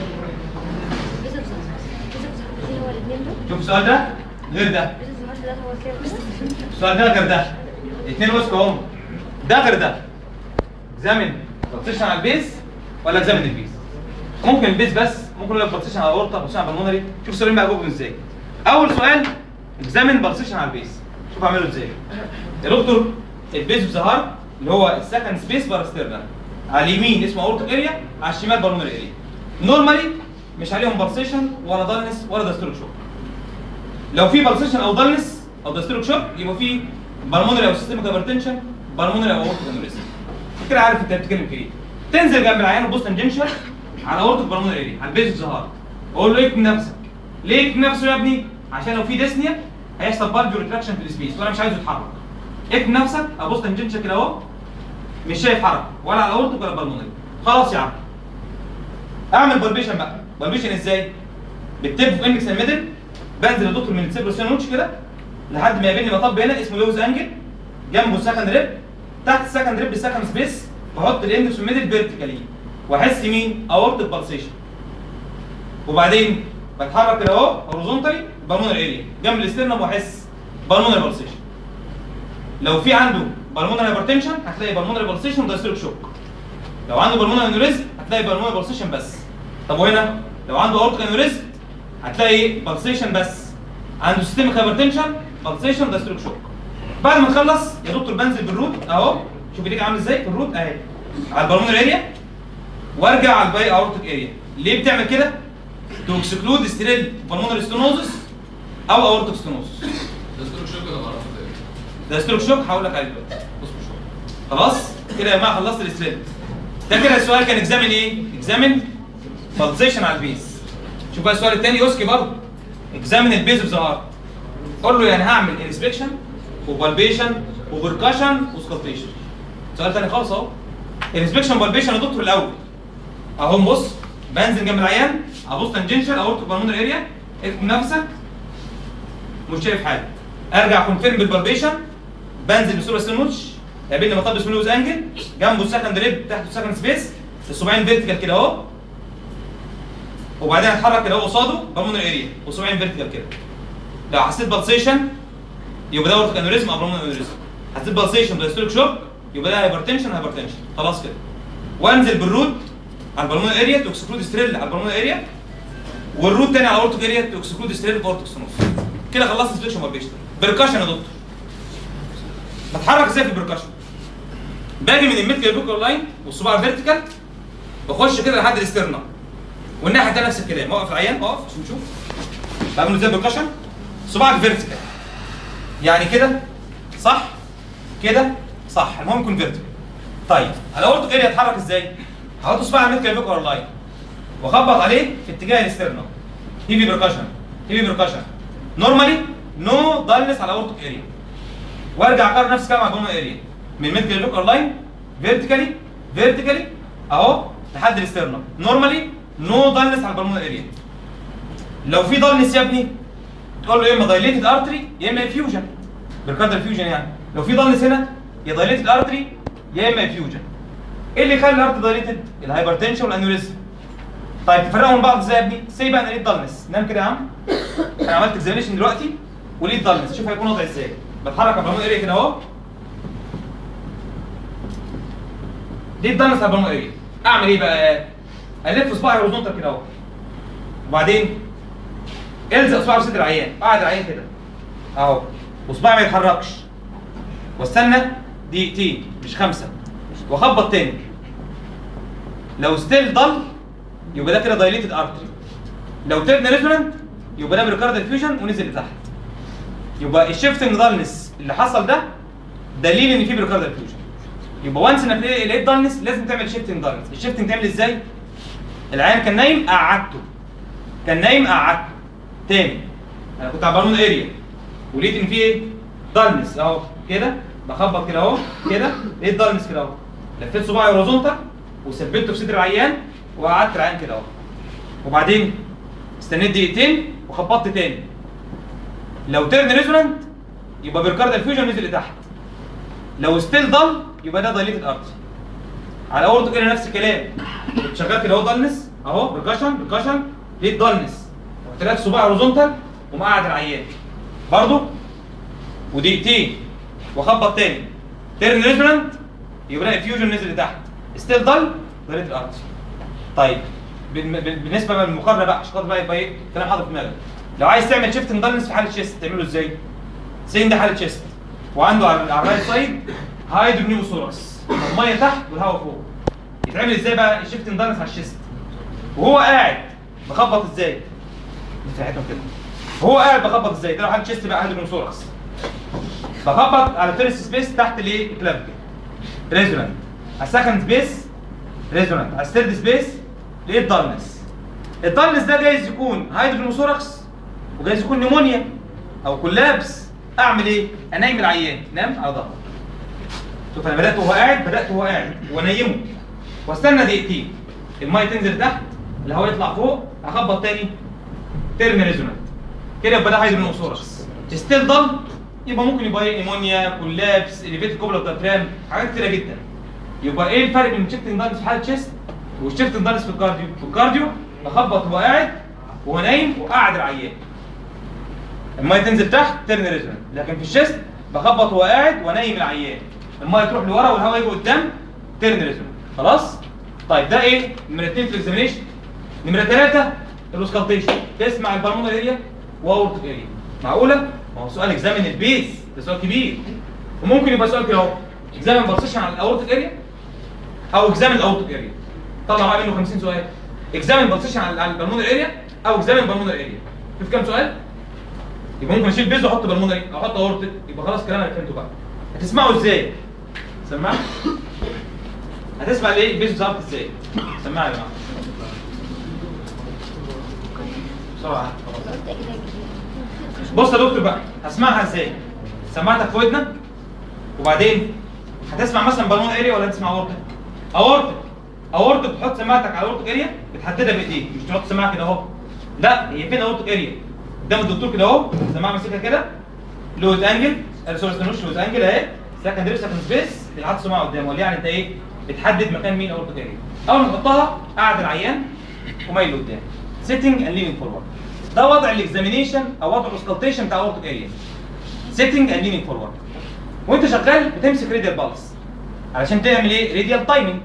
شوف السؤال ده غير ده السؤال ده غير ده الاثنين وسط اهم ده غير ده اكزامين بلسيشن على البيز ولا اكزامين البيز ممكن البيز بس ممكن يقول لك بلسيشن على الاورطه بلسيشن على البلمونري شوف السؤالين بقى جاوبهم ازاي اول سؤال اكزامين بلسيشن على البيز شوف اعمله ازاي يا دكتور البيز اوف ذا هارت اللي هو السكند سبيس باراسترنال على اليمين اسمه اورتيك اريا على الشمال بالمونري اريا نورمالي مش عليهم بالسيشن ولا دالنس ولا داستروك شوك لو في بالسيشن او دالنس او داستروك شوك يبقى في بالمونري او سيستميك هايبرتنشن بالمونري او اورتيك انوريزم كده عارف انت بتتكلم في ايه تنزل جنب العيان وتبص انجنشن على اورتيك بالمونري اريا على البيز اوف ذا هارت اقول له اكتب نفسك ليه اكتب نفسه يا ابني عشان لو في ديسنيا هيحصل بالفيو ريتراكشن في السبيس وانا مش عايزه يتحرك اكتب نفسك ابص انجنشن كده اهو مش شايف حركه ولا على اورتيك ولا بالمونري خلاص يا عم اعمل بالبيشن بقى بالبيشن ازاي بالتيب في اندكس الميدل بنزل يا دكتور من السيبرو سينوتش كده لحد ما يقابلني مطب هنا اسمه لوز انجل جنبه السكند ريب تحت السكند ريب السكند سبيس بحط الاندكس في الميدل فيرتيكالي واحس مين اورتيك بالسيشن وبعدين بتحرك كده اهو هوريزونتالي بالمونر اريا جنب الاسترنم واحس بالمونر بالسيشن لو في عنده بالمونر هايبرتنشن هتلاقي بالمونر بالسيشن ودايستوليك شوك لو عنده بالمونر انوريزم هتلاقي بالمونر بالسيشن بس طب وهنا لو عنده اورتيك انوريزم هتلاقي بالسيشن بس عنده سيستميك هايبرتنشن بالسيشن دايستوليك شوك بعد ما نخلص يا دكتور بنزل بالروت اهو شوف ايديك عامل ازاي في الروت اهي على البالمونر اريا وارجع على الباي اورتيك اريا ليه بتعمل كده؟ تو اكسكلود ستريل بالمونر ستينوزس او اورتيك ستينوزس دستور شوك ولا معرفة ايه؟ ده ستروك شوك هقول لك عليه دلوقتي اسمه شوك خلاص كده يا جماعه خلصت الاستريل ده كده السؤال كان اكزامن ايه؟ اكزامن بالزيشن على البيز شوف بقى السؤال الثاني يوسكي برضه اكزامن البيز اوف ذا هارت قول له يعني هعمل انسبكشن وبالبيشن وبركشن وسكالتيشن سؤال ثاني خالص اهو انسبكشن بالبيشن يا دكتور الاول اهو بص بنزل جنب العيان ابص تنجنشال اورتو بالمونر اريا اكتب نفسك مش شايف حاجه ارجع كونفيرم بالبالبيشن بنزل بصوره سنوتش قابلني مطب سمولوز انجل جنبه السكند ريب تحته السكند سبيس الصباعين فيرتيكال كده اهو وبعدين اتحرك كده اهو قصاده بالمونر اريا وصباعين فيرتيكال كده لو حسيت بالسيشن يبقى ده اورتيك انوريزم او بالمونر انوريزم حسيت بالسيشن دايستوليك شوك يبقى ده هايبرتنشن هايبرتنشن خلاص كده وانزل بالروت على البالمونر اريا تو اكسكلود ستريل على البالمونر اريا والروت تاني على الاورتيك اريا تو اكسكلود ستريل في اورتيك ستنوس كده خلصت سبيكشن بالبيشن بركشن يا دكتور بتحرك ازاي في البركشن باجي من الميديال بوكر لاين والصباع فيرتيكال بخش كده لحد الاسترنا والناحيه الثانيه نفس الكلام اوقف العيان اقف عشان نشوف بعمل ازاي بركشن صباعك فيرتيكال يعني كده صح كده صح المهم يكون فيرتيكال طيب على اورتيك اريا اتحرك ازاي هحط صباعي على الميديال بوكر لاين واخبط عليه في اتجاه الاسترنا هيفي بركشن هيفي بركشن نورمالي نو دالنس على اورتيك اريا وارجع اكرر نفس الكلام على البومه اريا من ميديال لوكر لاين فيرتيكالي فيرتيكالي اهو لحد الاسترنا نورمالي نو دالنس على البالمونر اريا لو في دالنس يا ابني تقول له يا اما دايليتد ارتري يا اما فيوجن بالكاردر فيوجن يعني لو في دالنس هنا يا دايليتد ارتري يا اما فيوجن ايه اللي يخلي الارت دايليتد الهايبرتنشن والانوريزم طيب تفرقهم من بعض ازاي يا ابني سي بقى انا ليه دالنس نام كده يا عم انا عملت اكزامينشن دلوقتي وليه دالنس شوف هيكون وضعي ازاي بتحرك على البالمونر اريا كده اهو دي الدالنس على البالمونر اريا اعمل ايه بقى الف صباعي هوريزونتال كده اهو وبعدين الزق صباعي في صدر العيان قاعد العيان كده اهو وصباعي ما يتحركش واستنى دقيقتين مش خمسه واخبط تاني لو ستيل ضل يبقى ده كده دايليتد ارتري لو تيرن ريزونانت يبقى ده بريكاردال فيوجن ونزل لتحت يبقى الشيفتنج دالنس اللي حصل ده دليل ان في بريكاردال فيوجن يبقى وانس انك لقيت دالنس لازم تعمل شيفتنج دالنس الشيفتنج تعمل ازاي العيان كان نايم قعدته كان نايم قعدته تاني انا كنت على بالون اريا ولقيت ان في ايه دالنس اهو كده بخبط كده اهو كده لقيت دالنس كده اهو لفيت صباعي هوريزونتال وثبته في صدر العيان وقعدت العيان كده اهو وبعدين استنيت دقيقتين وخبطت تاني لو تيرن ريزونانت يبقى بركاردال فيوجن نزل لتحت لو ستيل ضل يبقى ده دايليتد ارتري على اورتو كده نفس الكلام كنت شغال كده اهو دالنس اهو بركشن بركشن لقيت دالنس رحت لافف صباعي هوريزونتال ومقعد العيان برضه ودقيقتين واخبط تاني تيرن ريزونانت يبقى ده فيوجن نزل لتحت ستيل ضل دايليتد ارتري طيب بالن- بال- بالنسبه بقى للمقارنه بقى عشان خاطر بقى يبقى ايه كلام حاضر في دماغك لو عايز تعمل شيفت دالنس في حاله تشيست تعمله ازاي؟ سين ده حاله تشيست وعنده على على الرايت سايد هايدرونيوثوركس الميه تحت والهواء فوق يتعمل ازاي بقى الشيفت دالنس على الشيست وهو قاعد بخبط ازاي؟ بتاعتهم كده وهو قاعد بخبط ازاي؟ ده لو حاله تشيست بقى هايدرونيوثوركس بخبط على الفيرست سبيس تحت الايه؟ الكلافيكل ريزونانت على السكند سبيس ريزونانت على الثيرد سبيس لقيت دارنس الدارنس ده جايز يكون هايدروجينوثوركس وجايز يكون نيمونيا او كولابس اعمل ايه؟ انيم العيان نام على ظهره شوف انا بدات وهو قاعد بدات وهو قاعد وانيمه واستنى دقيقتين الميه تنزل تحت الهواء يطلع فوق اخبط تاني ترمي ريزونانت كده يبقى ده هايدروجينوثوركس ستيل ضل يبقى ممكن يبقى ايه نيمونيا كولابس اليفيت كوبلا بتاع حاجات كتيره جدا يبقى ايه الفرق بين الشيفتنج دارنس في حاله تشيست والشيفتنج دارنس في الكارديو في الكارديو بخبط وهو قاعد وهو نايم وقاعد العيان الميه تنزل تحت ترن ريزونانت لكن في الشيست بخبط وهو قاعد ونايم العيان الميه تروح لورا والهواء يجي قدام ترن ريزونانت خلاص طيب ده ايه نمره 2 في الاكزامينشن نمره 3 الاوسكالتيشن تسمع البالمونر اريا واورتيك اريا معقوله ما هو سؤال اكزامين البيز ده سؤال كبير وممكن يبقى سؤال كده اهو اكزامن بالسيشن على الاورتيك اريا او اكزامن الاورتيك اريا طلع معايا منه 50 سؤال اكزامن بالسيشن على على البلمونر اريا او اكزامن بالمونر اريا شوف كام سؤال يبقى ممكن اشيل بيز واحط بالمونر او احط اورتيك يبقى خلاص كلام انا فهمته بقى هتسمعه ازاي سمع هتسمع ليه البيز ظهرت ازاي سمعها يا جماعه بسرعه بص يا دكتور بقى هسمعها ازاي سمعتك في ودنك وبعدين هتسمع مثلا بالون اريا ولا هتسمع اورتك اورتك اورتك بتحط سماعتك على اورتك اريا بتحددها بايديك مش تحط سماعه كده اهو لا هي فين اورتك اريا قدام الدكتور كده اهو سماعه ماسكها كده لوز انجل سوري استنوش لوز انجل اهي سكندري سكند سبيس بتحط سماعه قدامه يعني انت ايه بتحدد مكان مين اورتك اريا اول ما تحطها قاعد العيان ومايل لقدام سيتنج اند لينينج فورورد ده وضع الاكزامينيشن او وضع الاسكالتيشن بتاع اورتك اريا سيتنج اند لينينج فورورد وانت شغال بتمسك راديال بالس علشان تعمل ايه راديال تايمنج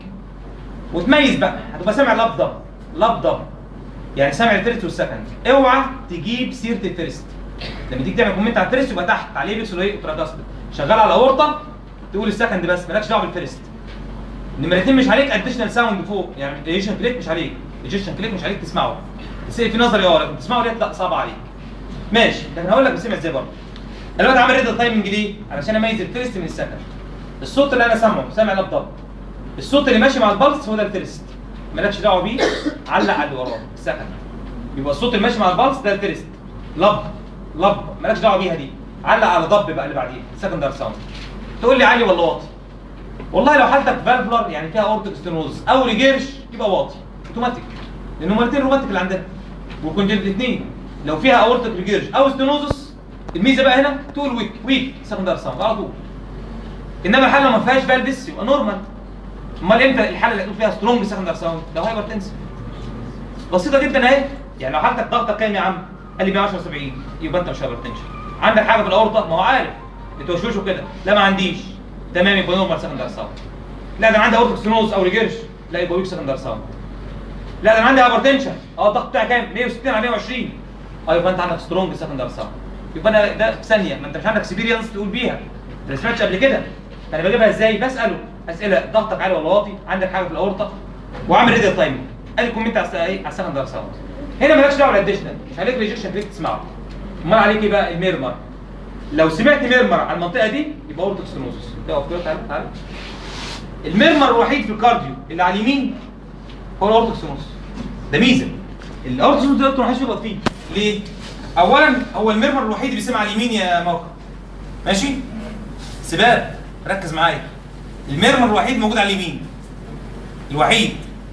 وتميز بقى هتبقى سامع لاب ضب لاب ضب يعني سامع الفيرست والسكند اوعى تجيب سيره الفيرست لما تيجي تعمل كومنت على الفيرست يبقى تحت عليه بيكسل ايه اوتراجاست شغال على اورطه تقول السكند بس مالكش دعوه بالفيرست نمرة اتنين مش عليك اديشنال ساوند فوق يعني الايجيشن كليك مش عليك الايجيشن كليك مش عليك تسمعه تسيب في نظري اه لكن تسمعه ديت لا صعب عليك ماشي لكن هقول لك بسمع ازاي برضه انا دلوقتي عامل ريدل تايمنج ليه؟ علشان اميز الفيرست من السكند الصوت اللي انا سامعه سامع لاب ضب الصوت اللي ماشي مع البلس هو ده الفيرست مالكش دعوه بيه علق على اللي وراه السكند يبقى الصوت اللي ماشي مع البلس ده الفيرست لب لب مالكش دعوه بيها دي علق على ضب بقى اللي بعديه سكندر ساوند تقول لي عالي ولا واطي والله لو حالتك فالفلر يعني فيها اورتيك ستينوز او ريجيرش يبقى واطي اوتوماتيك لان هما الاثنين روماتيك اللي عندنا وكونجنت الاثنين لو فيها اورتيك ريجيرش او ستينوزس الميزه بقى هنا تقول ويك ويك سكندر ساوند على طول انما الحاله لو ما فيهاش فالفس يبقى نورمال امال امتى الحاله اللي هتقول فيها سترونج سكندر ساوند لو هايبر تنسف بسيطه جدا اهي يعني لو حالتك ضغطك كام يا عم قال لي 110 70 يبقى انت مش هايبر تنشن عندك حاجه في الاورطه ما هو عارف بتوشوشه كده لا ما عنديش تمام يبقى نورمال سكندر ساوند لا ده انا عندي اورتيك ستينوز او ريجيرش لا يبقى ويك سكندر ساوند لا ده انا عندي هايبر تنشن اه الضغط بتاعي كام 160 على 120 اه يبقى انت عندك سترونج سكندر ساوند يبقى انا ده في ثانيه ما انت مش عندك اكسبيرينس تقول بيها انت ما سمعتش قبل كده انا بجيبها ازاي بساله اسئله ضغطك عالي ولا واطي عندك حاجه في الاورطه وعامل ريديال تايمنج قال لي كومنت على الس- ايه على السكندر ساوند هنا مالكش دعوه بالاديشنال مش عليك ريجكشن كليك تسمعه امال عليك ايه بقى الميرمر لو سمعت ميرمر على المنطقه دي يبقى اورتيك ستينوزس اقف كده تعالى تعالى الميرمر الوحيد في الكارديو اللي على اليمين هو الاورتيك ستينوزس ده ميزه الاورتيك ستينوزس ده ما حدش يغلط فيه ليه؟ اولا هو الميرمر الوحيد اللي بيسمع على اليمين يا موقع ماشي؟ سباب ركز معايا الميرمر الوحيد موجود على اليمين الوحيد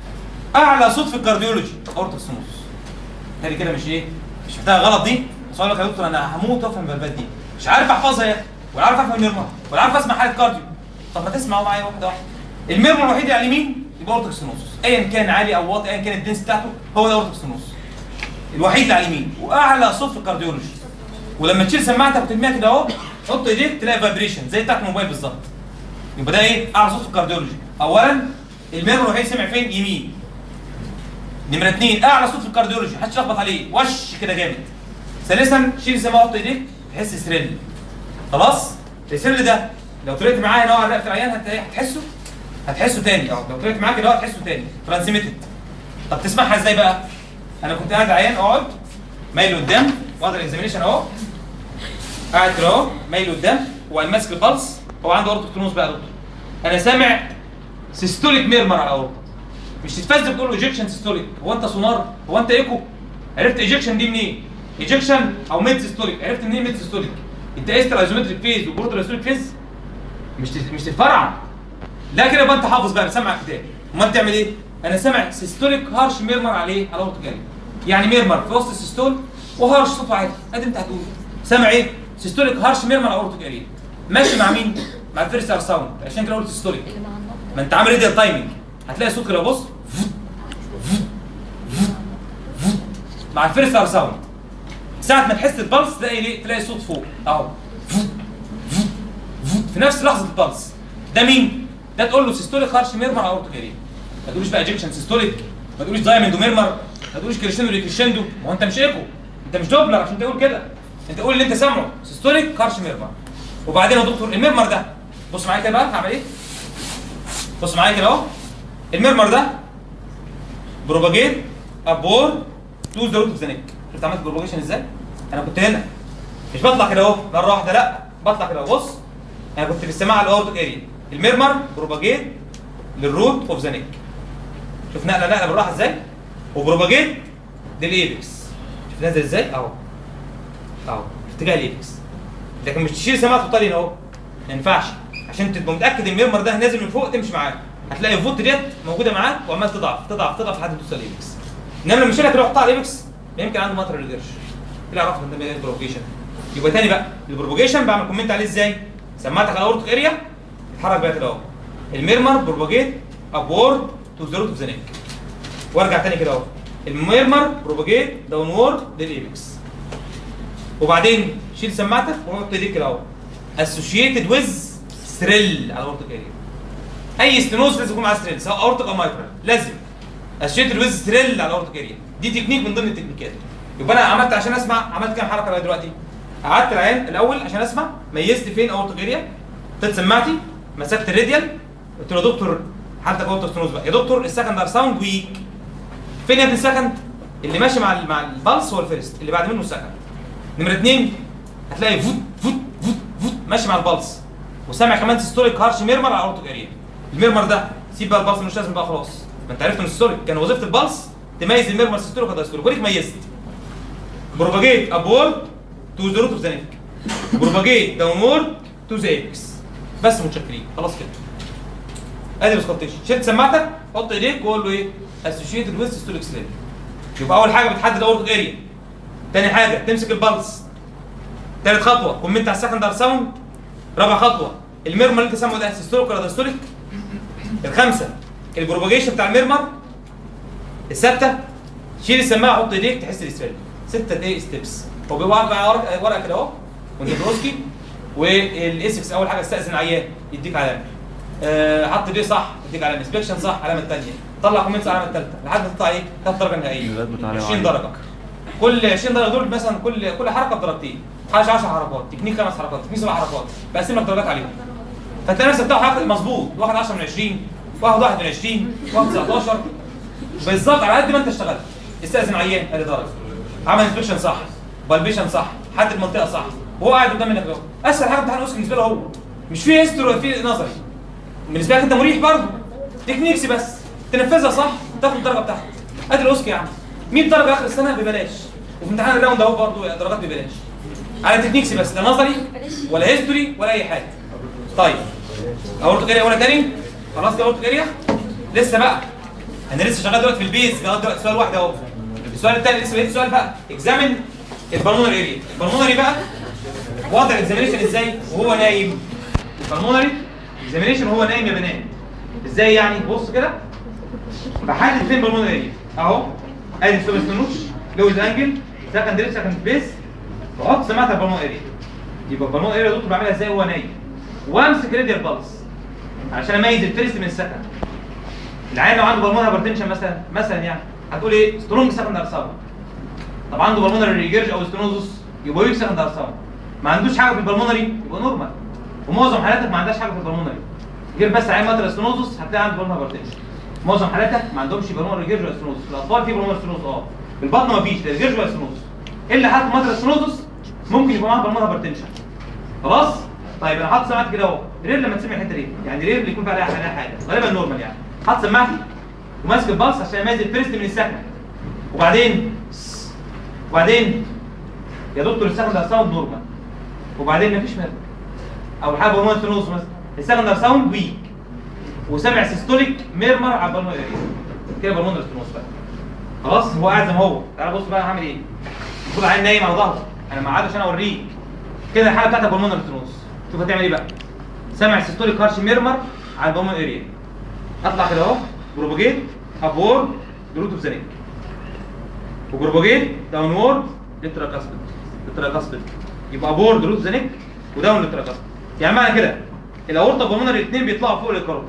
اعلى صوت في الكارديولوجي اورتيك ستينوزس تاني كده مش ايه؟ مش محتاجه غلط دي بس اقول لك يا دكتور انا هموت وافهم الفالفات دي مش عارف احفظها يا اخي ولا عارف افهم الميرمر ولا عارف اسمع حاله كارديو طب ما تسمعوا معايا واحده واحده الميرمر الوحيد اللي على اليمين يبقى اورتيك ستينوزس ايا كان عالي او واطي ايا كان الدنس بتاعته هو ده اورتيك ستينوزس الوحيد اللي على اليمين واعلى صوت في الكارديولوجي ولما تشيل سماعتك وترميها كده اهو حط ايديك تلاقي فايبريشن زي بتاعت الموبايل بالظبط يبقى ده ايه اعلى صوت في الكارديولوجي اولا الميرمر الوحيد سمع فين يمين نمرة اثنين اعلى صوت في الكارديولوجي محدش يلخبط عليه وش كده جامد ثالثا شيل زي ما حط ايديك تحس سريل خلاص السريل ده لو طلعت معايا هنا على رقبه العيان هت- هتحسه هتحسه تاني اه لو طلعت معاك كده هتحسه تاني ترانسميتد طب تسمعها ازاي بقى انا كنت قاعد عيان اقعد مايل قدام واخد الاكزامينشن اهو قاعد كده اهو مايل قدام وقام ماسك البلس هو عنده اورتوكتونوس بقى يا دكتور انا سامع سيستوليك ميرمر على الاورطه مش تتفز بتقول له ايجكشن سيستوليك هو انت سونار هو انت ايكو عرفت ايجكشن دي منين ايجكشن او ميد سيستوليك عرفت منين ميد سيستوليك انت قست الايزومتريك فيز والبورتال ايزومتريك فيز مش تت- مش تتفرع لا كده يبقى انت حافظ بقى بتسمع الكتاب امال تعمل ايه انا سامع سيستوليك هارش ميرمر عليه على اورتو جالي يعني ميرمر في وسط السيستول وهارش صوته عالي ادي انت هتقول سامع ايه سيستوليك هارش ميرمر على اورتو جالي ماشي مع مين مع الفيرست ار ساوند عشان كده قلت سيستوليك ما انت عامل ريديال تايمنج هتلاقي صوت كده بص مع الفيرست ار ساوند ساعة ما تحس البلس تلاقي ليه تلاقي صوت فوق اهو في نفس لحظة البلس ده مين؟ ده تقول له سيستوليك هارش ميرمر على اورتوجاري ما تقولوش بقى ايجكشن سيستوليك ما تقولوش دايموند وميرمر ما تقولوش كريشندو ريكريشندو ما هو انت مش ايكو انت مش دوبلر عشان تقول كده انت قول اللي انت سامعه سيستوليك هارش ميرمر وبعدين يا دكتور الميرمر ده بص معايا كده بقى هعمل ايه بص معايا كده اهو الميرمر ده بروباجيت ابور تو ذا روت اوف ذا نيك شفت عملت بروباجيشن ازاي انا كنت هنا مش بطلع كده اهو مره واحده لا بطلع كده اهو. بص انا كنت في السماعه على الاورتيك اريا الميرمر بروباجيت للروت اوف ذا نيك شوف نقله نقله بالراحه ازاي وبروباجيت للايبكس شوف نازل ازاي اهو اهو في اتجاه الايبكس لكن مش تشيل سماعه تحطها لي هنا اهو ما ينفعش عشان تبقى متاكد ان الميرمر ده نازل من فوق تمشي معاك هتلاقي الفوت ديت موجوده معاك وعمال تضعف تضعف تضعف لحد ما توصل الايبكس انما لما اشيلها كده واحطها على الايبكس يمكن عنده مطر القرش ايه اللي عرفك ان ده ايه البروبوجيشن يبقى تاني بقى البروبوجيشن بعمل كومنت عليه ازاي سماعتك على اورتك اريا اتحرك بقى كده اهو الميرمر بروبوجيت ابورد تو ذا روت اوف ذا نيك وارجع تاني كده اهو الميرمر بروبوجيت داونورد للايبكس وبعدين شيل سماعتك وحط ايديك كده اهو اسوشيتد ويز ستريل على اورتك اريا اي ستينوز لازم يكون معاه ستريل سواء اورتك او مايكرال لازم اسوشيتد ويز ستريل على اورتك اريا دي تكنيك من ضمن التكنيكات يبقى انا عملت عشان اسمع عملت كام حركه لغايه دلوقتي قعدت العين الاول عشان اسمع ميزت فين اورتك اريا حطيت سماعتي مسكت الراديال قلت له يا دكتور حالتك اورتك ستينوز بقى يا دكتور السكندر ساوند ويك فين يا ابني السكند اللي ماشي مع ال- مع البلس هو الفيرست اللي بعد منه السكند نمره اثنين هتلاقي فوت فوت فوت فوت ماشي مع البلس وسامع كمان سيستوليك هارش ميرمر على اورتك اريا الميرمر ده سيب بقى البلس مش لازم بقى خلاص ما انت عرفت ان السيستوليك كان وظيفه البلس تميز الميرمر سيستوليك ولا دايستوليك وليك ميزت بروباجيت ابورد تو ذا روت اوف ذا نيك بروباجيت داونورد تو ذا اكس بس متشكرين خلاص كده ادي السكوتيشن شلت سماعتك حط ايديك وقول له ايه اسوشيتد ويز سيستوليك سليب يبقى اول حاجه بتحدد اورتك اريا تاني حاجه تمسك البلس تالت خطوه كومنت على السكندر ساوند رابع خطوه الميرمر اللي انت سامعه ده سيستوليك ولا دايستوليك الخامسه البروباجيشن بتاع الميرمر السادسه شيل السماعه حط ايديك تحس الاستريل سته ايه ستيبس هو بيبقى واقف على ورق- ورقه كده اهو والنيبروسكي والاسكس اول حاجه استاذن عيان يديك علامه آه، حط دي صح يديك علامه انسبكشن صح علامه الثانيه طلع كومنتس علامه الثالثه لحد ما تطلع ايه؟ تاخد درجه نهائيه لغاية ما تعلم 20 عليه. درجه كل 20 درجه دول مثلا كل كل حركه بدرجتين حاجه 10 حركات تكنيك خمس حركات تكنيك سبع حركات بقسم لك درجات عليهم فتلاقي نفسك بتاخد حركه مظبوط واحد 10 من 20 واحد 1 من 20 واحد 19 بالظبط على قد ما انت اشتغلت استاذن عيان ادي درجه عمل انسبكشن صح بالبيشن صح حدد المنطقه صح وهو قاعد قدام منك اهو اسهل حاجه امتحان اوسكار بالنسبه له هو مش فيه هيستوري ولا فيه نظري بالنسبه لك انت مريح برضه تكنيكس بس تنفذها صح تاخد الدرجه بتاعتك ادي الاوسكي يا عم 100 درجه اخر السنه ببلاش وفي امتحان الراوند اهو برضه درجات ببلاش على تكنيكس بس لا نظري ولا هيستوري ولا اي حاجه طيب اورتك اريا ولا تاني خلاص كده اورتك اريا لسه بقى انا لسه شغال دلوقتي في البيز لغايه دلوقتي سؤال واحد اهو السؤال الثاني لسه بقيت سؤال بقى اكزامن البلمونري اريا البلمونري بقى وضع الاكزامينشن ازاي وهو نايم البلمونري اكزامينشن وهو نايم يا بنات ازاي يعني بص كده بحدد فين بالمونري اريا اهو ادي سوبر سنوش لويز انجل سكند ريب سكند بيس واحط سماعه البلمونري اريا يبقى البلمونري اريا دكتور بعملها ازاي وهو نايم وامسك راديال بالس عشان اميز الفيرست من السكند العيان لو عنده بالمونري هايبرتنشن مثلا مثلا يعني هتقول ايه سترونج سكندر ساوند طب عنده بالمونري ريجيرج او ستينوزس يبقى ويك سكندر ساوند ما عندوش حاجه في البلمونري يبقى نورمال ومعظم حالاتك ما عندهاش حاجه في البلمونري غير بس عين ماتر ستينوزس هتلاقي عنده بالمونري هايبرتنشن معظم حالاتك ما عندهمش بالمونري ريجيرج ولا ستينوزس في الاطفال في بالمونري ستينوزس اه في البطن ما فيش لا ريجيرج ولا ستينوزس الا حاله ماتر ستينوزس ممكن يبقى معاه بالمونري هايبرتنشن خلاص طيب انا حاطط سماعتي كده اهو رير لما تسمع الحته دي يعني رير اللي يكون فيها عليها عليها حاجه غالبا نورمال يعني حاطط سماعتي وماسك البلس عشان اميز الفيرست من السكند وبعدين وبعدين يا دكتور السكندر ساوند نورمال وبعدين مفيش مال او حاجه هرمون ستينوز مثلا السكندر ساوند ويك وسامع سيستوليك ميرمر على البلمونري اريا كده بالمونري ستينوز بقى خلاص هو قاعد زي ما هو تعال بص بقى هعمل ايه المفروض عين نايم على ظهره انا ما عادش انا اوريك كده الحاله بتاعتك بالمونري ستينوز شوف هتعمل ايه بقى سامع سيستوليك هارش ميرمر على البلمونري اريا اطلع كده اهو بروباجيت ابورد دروت اوف ذا نيك وبروباجيت داونورد لترا كاسبت لترا كاسبت يبقى ابورد دروت اوف ذا نيك وداون لترا كاسبت يعني معنى كده الاورطه والبلمونري الاثنين بيطلعوا فوق الكاروتيد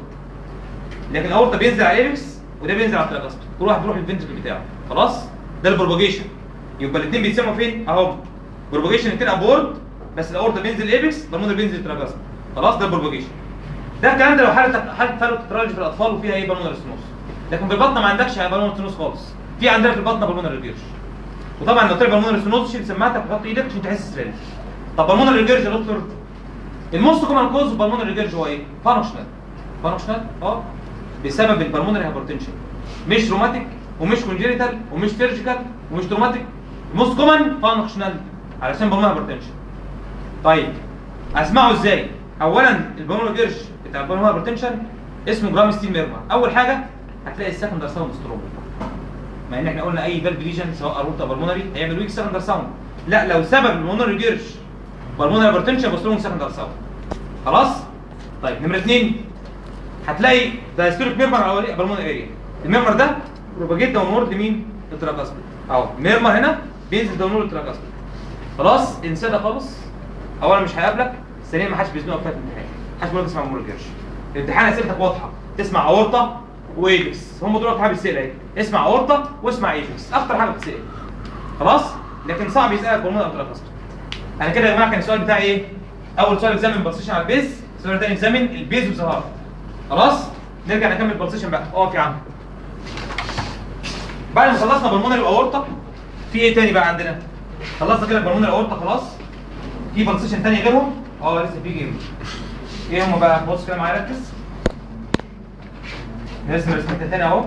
لكن الاورطه بينزل على الايبكس وده بينزل على الترا كاسبت كل واحد بيروح للفنتركل بتاعه خلاص ده البروباجيشن يبقى الاثنين بيتسموا فين اهو بروباجيشن الاثنين ابورد بس الاورطه بينزل ايبكس بالمونري بينزل تراجاس خلاص ده البروباجيشن ده الكلام ده لو حاله حاله فالوترالجي في الاطفال وفيها ايه بالمونري ستنوز لكن في البطن ما عندكش بالمونري ستنوز خالص في عندنا في البطن بالمونري ريجيرش وطبعا لو طلع بالمونري ستنوز شيل سماعتك وحط ايدك عشان تحس سرير طب بالمونري ريجيرش يا دكتور الموست كومن كوز اوف بالمونري ريجيرش هو ايه؟ فانكشنال فانكشنال اه بسبب البلمونري هايبرتنشن مش روماتيك ومش كونجينيتال ومش سيرجيكال ومش تروماتيك موست كومن فانكشنال علشان بالمونري هايبرتنشن طيب اسمعه ازاي؟ اولا البلمونري ريجيرش بتاع البلمونري هايبرتنشن اسمه جرام ستيل ميرمر اول حاجه هتلاقي السكندر ساوند ستروم مع ان احنا قلنا اي فالف ليجن سواء اروتا بالمونري هيعمل ويك سكندر ساوند لا لو سبب البلمونري ريجيرش بالمونري هايبرتنشن يبقى سترونج سكندر ساوند خلاص طيب نمره اثنين هتلاقي دايستوريك ميرمر على بالمونري اريا الميرمر ده بروباجيت داونورد لمين؟ للتراكاسبل اهو ميرمر هنا بينزل داونورد للتراكاسبل خلاص انسى ده خالص اولا مش هيقابلك ثانيا ما حدش بيزنقك في الامتحان محدش بيقول لك اسمع مور الجرش الامتحان اسئلتك واضحه تسمع اورطه وايبكس هم دول اكتر حاجه بتسال اهي اسمع اورطه واسمع ايبكس اكتر حاجه بتسال خلاص لكن صعب يسالك بالمونري تراكاسبل انا كده يا جماعه كان السؤال بتاعي ايه؟ اول سؤال اكزامن بلسيشن على البيز السؤال الثاني اكزامن البيز وزهار خلاص نرجع نكمل بلسيشن بقى اقف يا عم بعد ما خلصنا بالمونري اورطه في ايه تاني بقى عندنا خلصنا كده بالمونري اورطه خلاص في بلسيشن تاني غيرهم اه لسه في غيرهم ايه هم بقى بص كده معايا ركز نرسم رسمتين تاني اهو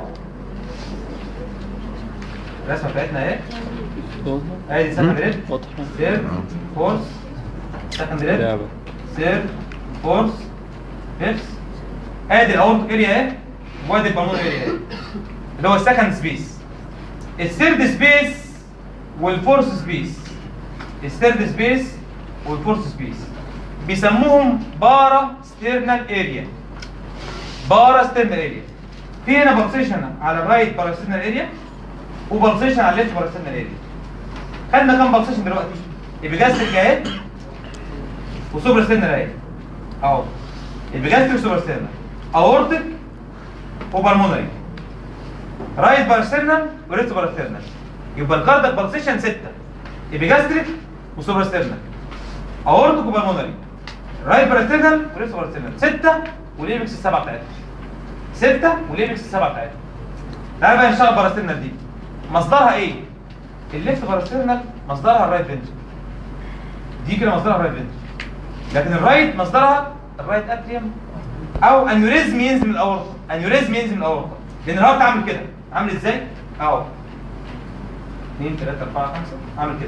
الرسمه بتاعتنا اهي ادي سكند ريد سير فورس سكند ريد سير فورس فيبس ادي الاورتيك اريا اهي وادي البالمون اريا اهي اللي هو السكند سبيس الثيرد سبيس والفورث سبيس الثيرد سبيس والفورث سبيس بيسموهم بارا ستيرنال اريا بارا ستيرنال اريا في هنا بلسيشن على الرايت بارا ستيرنال اريا وبلسيشن على الليفت بارا ستيرنال اريا خدنا كام بلسيشن دلوقتي؟ البيجاستريك اهي وسوبر ستيرنال اهي اهو البيجاستريك سوبر ستيرنال اورتيك وبالمونري رايت بارسترنال وليفت بارسترنال يبقى الكاردك بالسيشن 6 البيجاستريك وسوبر ستيرنال اورتيك وبالمونري رايت بارسترنال وليفت بارسترنال 6 والايبكس السبعه بتاعتها 6 والايبكس السبعه بتاعتها تعالى بقى نشتغل بارسترنال دي مصدرها ايه؟ الليفت بارسترنال مصدرها الرايت فنتر دي كده مصدرها الرايت فنتر لكن الرايت مصدرها الرايت اتريوم او انيوريزم ينزل من الاورطه انيوريزم ينزل من الاورطه لان الهارت عامل كده عامل ازاي اهو 2 3 4 5 عامل كده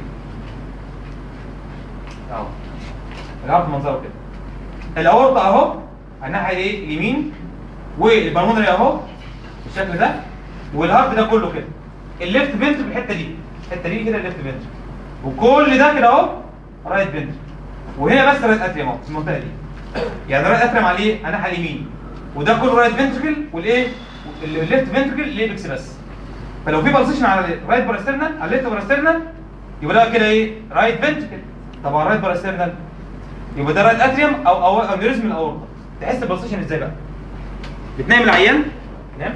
اهو الهارت منظره كده الاورطه اهو على الناحيه ايه اليمين والبالمونري اهو بالشكل ده والهارت ده كله كده الليفت فنتر في الحته دي الحته دي كده الليفت فنتر وكل ده كده اهو رايت فنتر وهنا بس رايت اتريوم اهو في المنطقه دي يعني رايت اتريوم على ايه؟ على الناحيه اليمين وده كله رايت فنتركل والايه؟ الليفت فنتركل الايبكس بس فلو في بلسيشن على الرايت باراسترنال على الليفت باراسترنال يبقى ده كده ايه؟ رايت فنتركل طب على الرايت باراسترنال يبقى ده رايت اتريوم او او انيوريزم الاورطه تحس البلسيشن ازاي بقى؟ بتنام العيان نام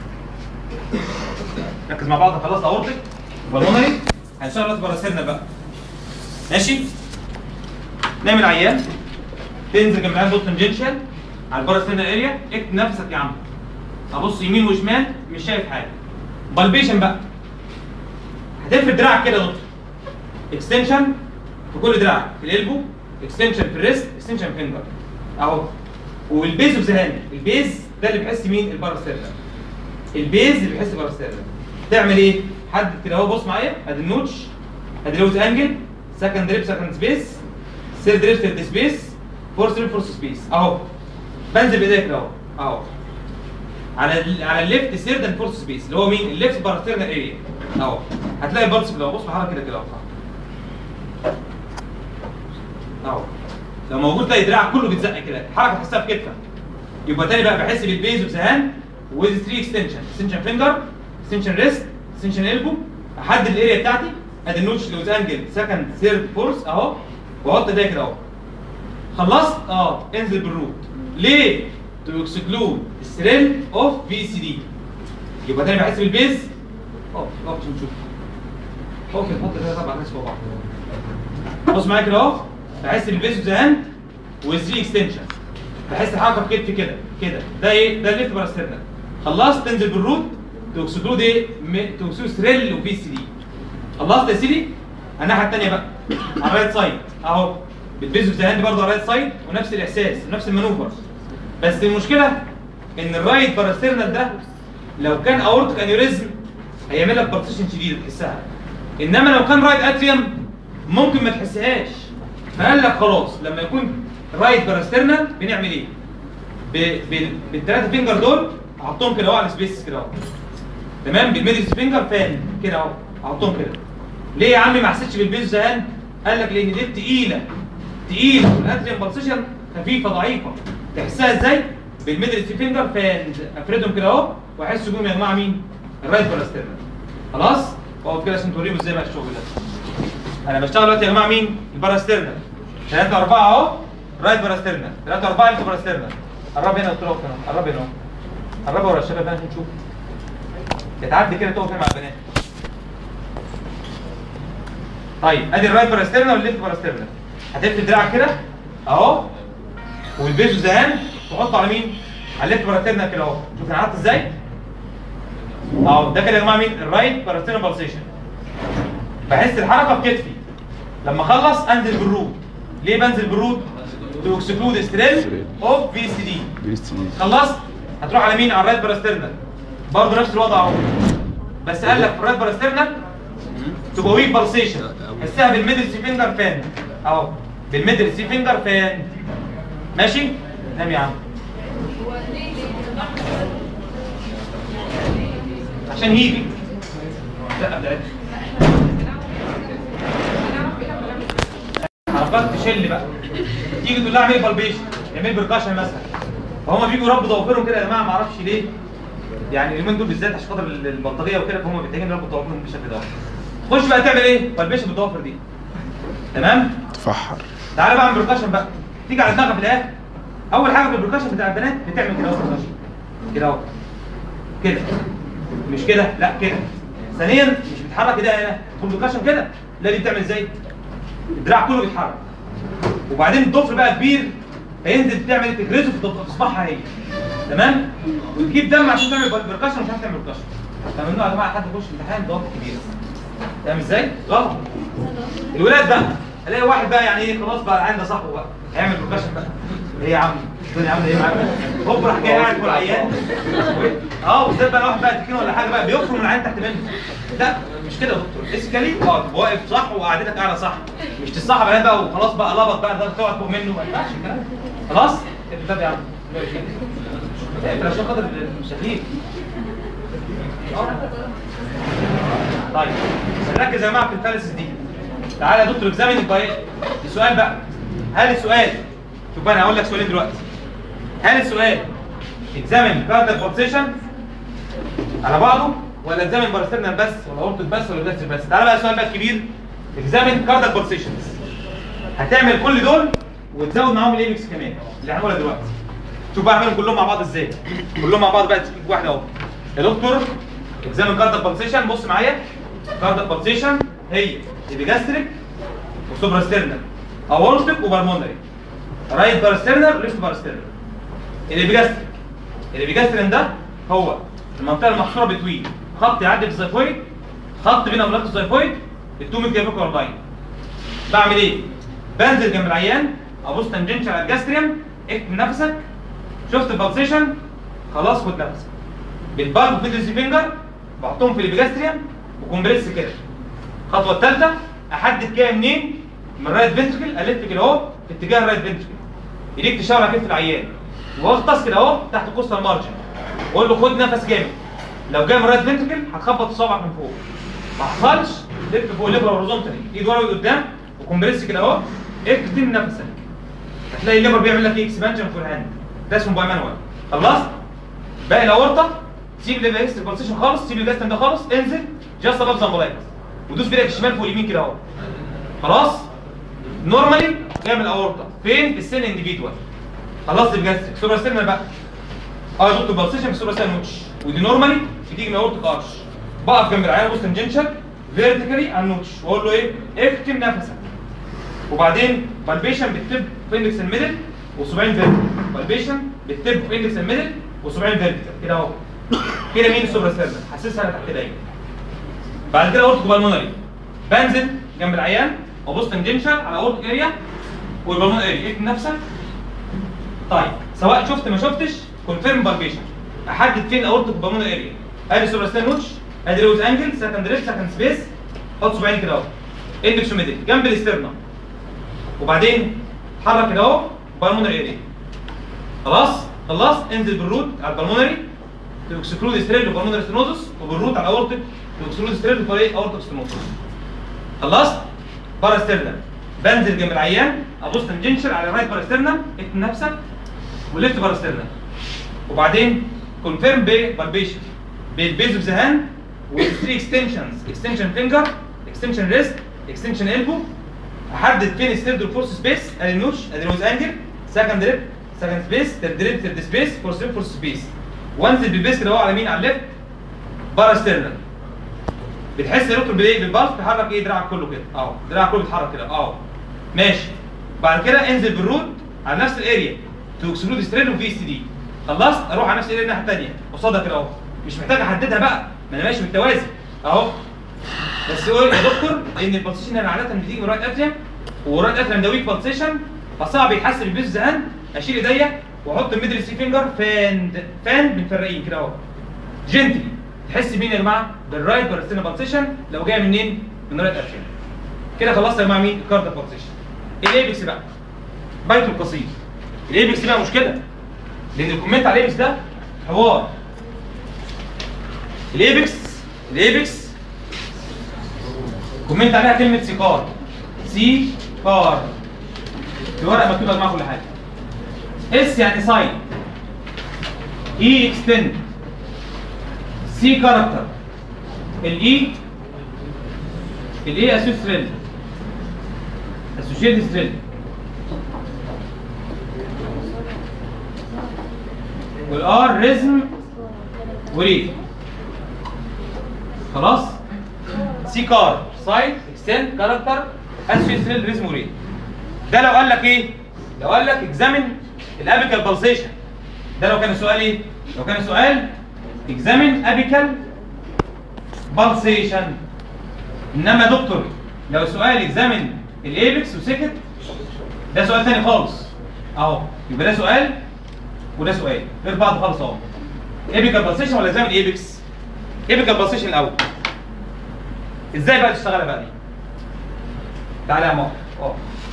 ركز مع بعض خلاص اورطك بالمونري هنشتغل دلوقتي باراسترنال بقى ماشي؟ نام العيان تنزل جنب العيان دوت تنجنشال على الباراسترنال اريا اكتب نفسك يا عم ابص يمين وشمال مش شايف حاجه بالبيشن بقى هتفرد دراعك كده يا دكتور اكستنشن في كل دراعك في الالبو اكستنشن في الريست اكستنشن في الفينجر اهو والبيز اوف ذا هاند البيز ده اللي بيحس مين الباراسترنال البيز اللي بيحس الباراسترنال تعمل ايه حدد كده اهو بص معايا ادي النوتش ادي لوز انجل سكند ريب سكند سبيس ثيرد ريب ثيرد سبيس فورث ريب فورث سبيس اهو بنزل بايديا كده اهو اهو على ال على الليفت ثيرد اند فورث سبيس اللي هو مين الليفت باراسترنال اريا اهو هتلاقي البلس كده اهو بص بحرك كده كده اهو اهو لو موجود تلاقي دراعك كله بيتزق كده حركه تحسها في كتفك يبقى تاني بقى بحس بالبيز اوف ذا هاند ويز 3 اكستنشن اكستنشن فينجر اكستنشن ريست اكستنشن البو احدد الاريا بتاعتي ادي النوتش لوز انجل سكند ثيرد فورث اهو واحط ده كده اهو خلصت اه انزل بالروت ليه تو اكسكلود الثريل اوف في سي دي يبقى تاني بحس بالبيز اقف اقف عشان نشوف اقف نحط كده سبع ناس فوق بعض بص معايا كده اهو بحس بالبيس ذا هاند والزي اكستنشن بحس الحركه في كتفي كده كده ده ايه ده الليفت باراسترنال خلصت تنزل بالروت توكسيدود ايه م- توكسيدود ستريل وبي سي دي خلصت يا سيدي الناحيه الثانيه بقى على الرايت سايد اهو بتبيزو ذا هاند برضه على الرايت سايد ونفس الاحساس ونفس المانوفر بس المشكله ان الرايت باراسترنال ده لو كان اورتيك انيوريزم هيعمل لك بارتيشن شديد تحسها انما لو كان رايت اتريوم ممكن ما تحسهاش فقال لك خلاص لما يكون رايت باراسترنال بنعمل ايه؟ ب- ب- بالثلاثه فينجر دول احطهم كده اهو على السبيس كده اهو تمام بالميدل فينجر فان كده اهو احطهم كده ليه يا عمي ما حسيتش بالبيز زهان؟ قال لك لان دي تقيله تقيله والاتريوم بالسيشن خفيفه ضعيفه تحسها ازاي؟ بالميدل فينجر فان افردهم كده اهو واحس بيهم يا جماعه مين؟ الرايت باراسترنال خلاص؟ واقف كده عشان توريهم ازاي بقى الشغل ده انا بشتغل دلوقتي يا جماعه مين؟ الباراسترنال 3 4 اهو رايت باراسترنال 3 4 ليفت باراسترنال قرب هنا قلت له اقف هنا قرب هنا اهو قرب ورا الشباب هنا عشان نشوف تتعدي كده تقف هنا مع البنات طيب ادي الرايت باراسترنال والليفت باراسترنال هتفرد دراعك كده اهو والبيزو زهان تحطه على مين؟ على الليفت باراسترنال كده اهو شوف انا قعدت ازاي؟ اهو ده كده يا جماعه مين؟ الرايت باراسترنال بالسيشن بحس الحركه في كتفي لما اخلص انزل بالروت ليه بنزل بالروت تو اكسكلود ستريل اوف في سي دي بي اس تي خلصت هتروح على مين على الرايت باراسترنال برضه نفس الوضع اهو بس قال لك في الرايت باراسترنال تبقى ويك بالسيشن حسها بالميدل سي فينجر فان اهو بالميدل سي فينجر فان ماشي نام يا عم عشان هيجي لا ده حركات تشل بقى تيجي تقول لها اعملي بالبيشن اعملي بركاشن مثلا فهم بيجوا يربوا ضوافرهم كده يا جماعه ما اعرفش ليه يعني اليومين دول بالذات عشان خاطر البلطجيه وكده فهم محتاجين يربوا ضوافرهم بالشكل ده خش بقى تعمل ايه؟ بالبيشن بالضوافر دي تمام؟ تفحر تعالى بقى اعمل بركاشن بقى تيجي على دماغها في الاخر اول حاجه في البركاشن بتاع البنات بتعمل كده اهو بركاشن كده اهو كده مش كده لا كده ثانيا مش بتحرك ايديها هنا تكون بركاشن كده لا دي بتعمل ازاي الدراع كله بيتحرك وبعدين الضفر بقى كبير هينزل تعمل تجرزه في الضفر في صباعها هي تمام وتجيب دم عشان تعمل بركاشن مش عارف تعمل بركاشن فممنوع يا جماعه حد يخش امتحان ضغط كبير فاهم ازاي؟ غلط الولاد بقى الاقي واحد بقى يعني ايه خلاص بقى عنده صاحبه بقى هيعمل بركاشن بقى ايه يا عم الدنيا عامله ايه معاك هوب راح جاي قاعد فوق العيان اه وزاد بقى واحد بقى تكين ولا حاجه بقى بيفرم من العيان تحت منه لا مش كده يا دكتور اسكالي اه تبقى واقف صح وقعدتك قاعده صح مش تصحى بقى بقى وخلاص بقى لبط بقى ده تقعد فوق منه ما ينفعش الكلام ده. خلاص الباب يا عم اقفل عشان خاطر المشاهير طيب نركز يا جماعه في الفالسز دي تعالى يا دكتور اكزامين يبقى ايه السؤال بقى هل السؤال شوف بقى انا هقول لك سؤالين دلوقتي هل السؤال اكزامين كاردياك بولسيشن على بعضه ولا اكزامين باراسترنال بس ولا اورتك بس ولا جاستر بس تعالى بقى السؤال بقى الكبير اكزامين كاردياك بولسيشنز هتعمل كل دول وتزود معاهم الايمكس كمان اللي هنقولها دلوقتي شوف بقى اعملهم كلهم مع بعض ازاي كلهم مع بعض بقى تكتيك واحد اهو يا دكتور اكزامين كاردياك بولسيشن بص معايا كاردياك بولسيشن هي ايبيجاستريك وسوبراسترنال اورتك وبالمونري رايت باراسترنال ليفت باراسترنال الابيجاستريك الابيجاسترين ده هو المنطقه المحصوره بتوين خط يعدي في الزيفويد خط بين املاك الزيفويد التو ميد جافيكولار لاين بعمل ايه؟ بنزل جنب العيان ابص تنجنشال على الجاستريم اكتم نفسك شفت البلسيشن خلاص خد نفسك بالبالب ميدل فينجر بحطهم في الابيجاستريم وكومبريس كده الخطوه الثالثه احدد جايه منين من الرايت فنتركل الف كده اهو في اتجاه الرايت فنتركل ايديك تشاور على كتف العيان واغطس كده اهو تحت الكوستال مارجن واقول له خد نفس جامد لو جاي من الرايت فنتركل هتخبط صوابعك من فوق ما حصلش لف فوق الليبر هوريزونتالي ايد ورا وايد قدام وكومبريس كده اهو اكتم نفسك هتلاقي الليبر بيعمل لك ايه اكسبانشن في الهاند ده اسمه باي مانوال خلصت باقي الاورطه سيب الليفر بولسيشن خالص سيب الجاستن ده خالص انزل جاست اباف زامبلايكس ودوس بايدك الشمال فوق اليمين كده اهو خلاص نورمالي تعمل اورطه فين في السن انديفيدوال خلصت الجاستريك سوبر سيرنال بقى اه يا دكتور بلسيشن في السوبر سيرنال نوتش ودي نورمالي بتيجي من اورتيك ارش بقف جنب العيان بوست تنجنشال فيرتيكالي على النوتش واقول له ايه اكتم نفسك وبعدين بالبيشن بالتب في اندكس الميدل وصباعين فيرتيكال بالبيشن بالتب في اندكس الميدل وصباعين فيرتيكال كده اهو كده مين السوبر سيرفر حسسها انا تحت دايما بعد كده اورتيك بالمونري بنزل جنب العيان وابص تنجنشال على اورتيك اريا والبالمونري اريا اكتب نفسك طيب سواء شفت ما شفتش كونفيرم بالبيشن احدد فين اورتيك بالمونري اريا ادي سوبر ستان نوتش ادي لوز انجل سكند ريست سكند سبيس حط صباعين كده اهو اندكس وميدل جنب الاسترنا وبعدين حرك كده اهو بالمونري اريا خلاص خلصت انزل بالروت على البالمونري تكسكلود ستريل وبالمونري ستينوزس وبالروت على الاورتيك تكسكلود ستريل وبالي اورتيك ستينوزس خلصت بارا ستيرنا بنزل جنب العيان ابص تنجنشر على الرايت بارا ستيرنا اكتب نفسك والليفت بارا ستيرنا وبعدين كونفيرم بالبيشن بالبيز اوف ذا هاند والثري اكستنشنز اكستنشن فينجر اكستنشن ريست اكستنشن البو احدد فين ستيرد فورس سبيس ادي نوش ادي نوز انجل سكند ريب سكند سبيس ثيرد ريب ثيرد سبيس فورس ريب فورس سبيس وانزل بالبيس كده اهو على مين على الليفت بارا ستيرنال بتحس يا دكتور بايه بالبلس بيحرك ايه دراعك كله كده اهو دراعك كله بيتحرك كده اهو ماشي بعد كده انزل بالروت على نفس الاريا تو اكسلود ستريل وفي اس دي خلصت اروح على نفس الاريا الناحيه الثانيه قصادها كده اهو مش محتاج احددها بقى ما انا ماشي بالتوازي اهو بس قول يا دكتور ان البلسيشن هنا عاده بتيجي من رايت اتريم ورايت اتريم ده ويك بلسيشن فصعب يتحسن البيز زهان اشيل ايديا واحط الميدل سي فينجر فاند فاند متفرقين كده اهو جنتلي تحس مين يا جماعه بالرايت بارستينا بلسيشن لو جايه منين من رايت اتريم كده خلصت يا جماعه مين الكاردا بلسيشن الايبكس بقى بيته القصير الايبكس بقى مشكله لان الكومنت على الايبكس ده حوار الايبكس الايبكس كومنت عليها كلمه سيكار سيكار في ورقه مكتوبه يا جماعه كل حاجه اس يعني ساين اي اكستند سي كاركتر الاي الاي اسوسيال اسوشيتد ستريل والار ريزم وريت خلاص سي كار سايد اكستند كاركتر اسوشيتد ريزم وريت ده لو قال لك ايه لو قال لك اكزامن الابيكال بالسيشن ده لو كان السؤال ايه لو كان السؤال اكزامن ابيكال بالسيشن انما يا دكتور لو سؤال اكزامن الايبكس وسكت ده سؤال تاني خالص اهو يبقى ده سؤال وده سؤال غير بعض خالص اهو ايبيكال بالسيشن ولا اكزامن ايبكس ايبيكال بالسيشن الاول ازاي بقى تشتغلها بقى دي تعالى يا ماما اه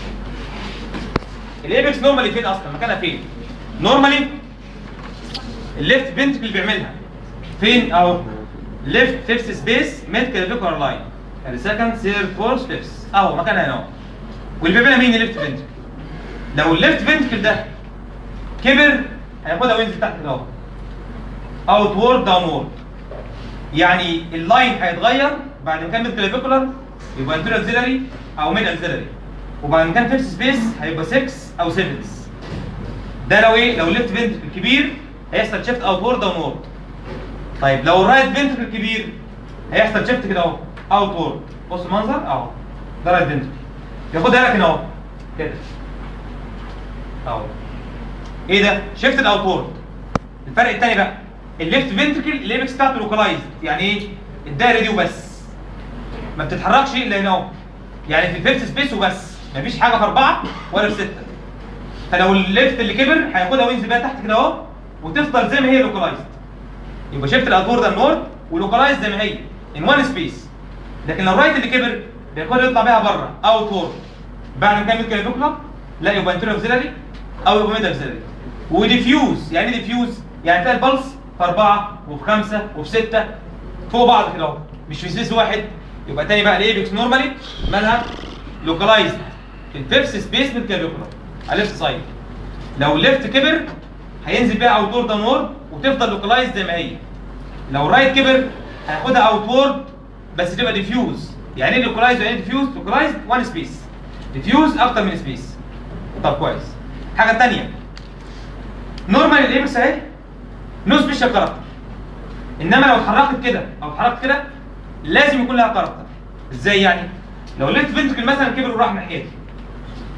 الايبكس نورمالي فين اصلا مكانها فين نورمالي الليفت فينتكل بيعملها فين اهو ليفت فيفث سبيس ميد كلافيكولار لاين يعني سكند ثيرد فورث فيفث اهو مكانها هنا اهو واللي بيعملها مين الليفت فينتكل لو الليفت فينتكل ده كبر هياخدها وينزل تحت كده اهو اوت وورد داون وورد يعني اللاين هيتغير بعد ما كان ميد كلافيكولار يبقى انتيريور اكسيلري او ميد اكسيلري وبعد ما كان فيفث سبيس هيبقى 6 او 7 ده لو ايه لو الليفت فينتكل كبير هيحصل شيفت اوت وورد داون وورد طيب لو الرايت فينتكل كبير هيحصل شيفت كده اهو اوت وورد بص المنظر اهو ده رايت فينتكل ياخدها لك هنا اهو كده اهو ايه ده شيفت الاوت وورد الفرق الثاني بقى الليفت فينتكل الايبكس بتاعته لوكالايزد يعني ايه الدايره دي وبس ما بتتحركش الا هنا اهو يعني في الفيفث سبيس وبس مفيش حاجه في اربعه ولا في سته فلو الليفت اللي كبر هياخدها وينزل بيها تحت كده اهو وتفضل زي ما هي لوكالايزد يبقى شفت الادوار ده النورد ولوكالايزد زي ما هي ان وان سبيس لكن لو الرايت اللي كبر بياخدها يطلع بيها بره اوت وورد بعد ما كان ميد كلافيكولار لا يبقى انتيريور اوكسيلري او يبقى ميد اوكسيلري وديفيوز يعني ايه ديفيوز؟ يعني تلاقي البلس في اربعه وفي خمسه وفي سته فوق بعض كده اهو مش في سبيس واحد يبقى تاني بقى الايبكس نورمالي مالها لوكالايزد في الفيفث سبيس من كلافيكولار على الليفت سايد لو الليفت كبر هينزل بيها اوت وورد وورد وتفضل لوكالايزد زي ما هي لو الرايت كبر هياخدها اوت وورد بس تبقى ديفيوز يعني ايه لوكالايز يعني ايه ديفيوز لوكالايز وان سبيس ديفيوز اكتر من سبيس طب كويس حاجه ثانيه نورمال الايبكس اهي نو سبيشال كاركتر انما لو اتحركت كده او اتحركت كده لازم يكون لها كاركتر ازاي يعني لو الليفت فينتكل مثلا كبر وراح ناحيتي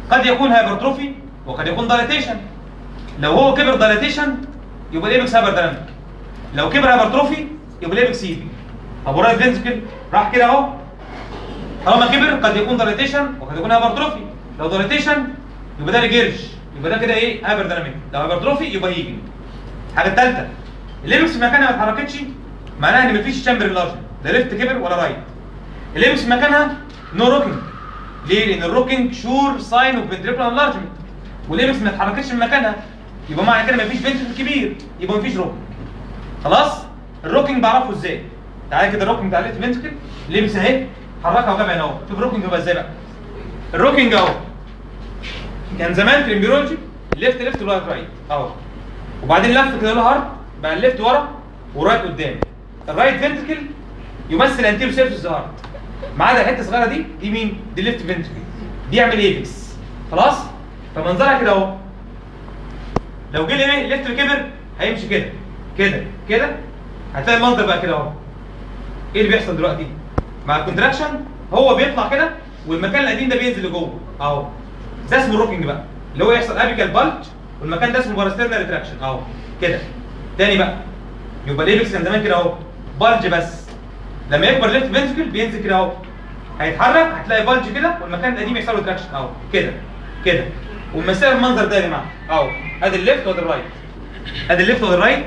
قد يكون هايبرتروفي وقد يكون دايليتيشن لو هو كبر دايليتيشن يبقى الايبكس هايبر دايناميك لو كبر هايبرتروفي يبقى الايبكس هيبي طب ورايت فينتركل راح كده اهو طالما كبر قد يكون دايليتيشن وقد يكون هايبرتروفي لو دايليتيشن يبقى ده ريجيرش يبقى ده كده ايه هايبر دايناميك لو هايبرتروفي يبقى هيبي الحاجه الثالثه الليمكس في مكانها ما اتحركتش معناها ان مفيش تشامبر انلارجمنت لا ليفت كبر ولا رايت الليمكس في مكانها نو روكينج ليه؟ لان الروكينج شور ساين اوف فنتريكولار انلارجمنت والليمكس ما اتحركتش من مكانها يبقى معنى كده مفيش فنتريكل كبير يبقى مفيش روكينج خلاص الروكينج بعرفه ازاي تعالى كده الروكينج بتاع الليفت فنتريكل ليمكس اهي حركها وجابها هنا اهو شوف الروكينج يبقى ازاي بقى الروكينج اهو كان زمان في الامبيرولوجي ليفت ليفت ورايت رايت اهو وبعدين لف كده له هارد بقى الليفت ورا ورايت قدام الرايت فنتركل يمثل انتيرو سيرفيس هارد ما عدا الحته الصغيره دي دي مين؟ دي الليفت فنتركل دي يعمل ايبكس خلاص؟ فمنظرها كده اهو لو جه ايه الليفت كبر هيمشي كده كده كده هتلاقي المنظر بقى كده اهو ايه اللي بيحصل دلوقتي؟ مع الكونتراكشن هو بيطلع كده والمكان القديم ده بينزل لجوه اهو ده اسمه الروكينج بقى اللي هو يحصل ابيكال بالج والمكان ده اسمه باراسترنال ريتراكشن اهو كده تاني بقى يبقى الايبكس كان زمان كده اهو بالج بس لما يكبر ليفت فنتركل بينزل كده اهو هيتحرك هتلاقي بالج كده والمكان القديم يحصل له تراكشن اهو كده كده ومثال المنظر ده يا جماعه اهو ادي الليفت وادي الرايت ادي الليفت وادي الرايت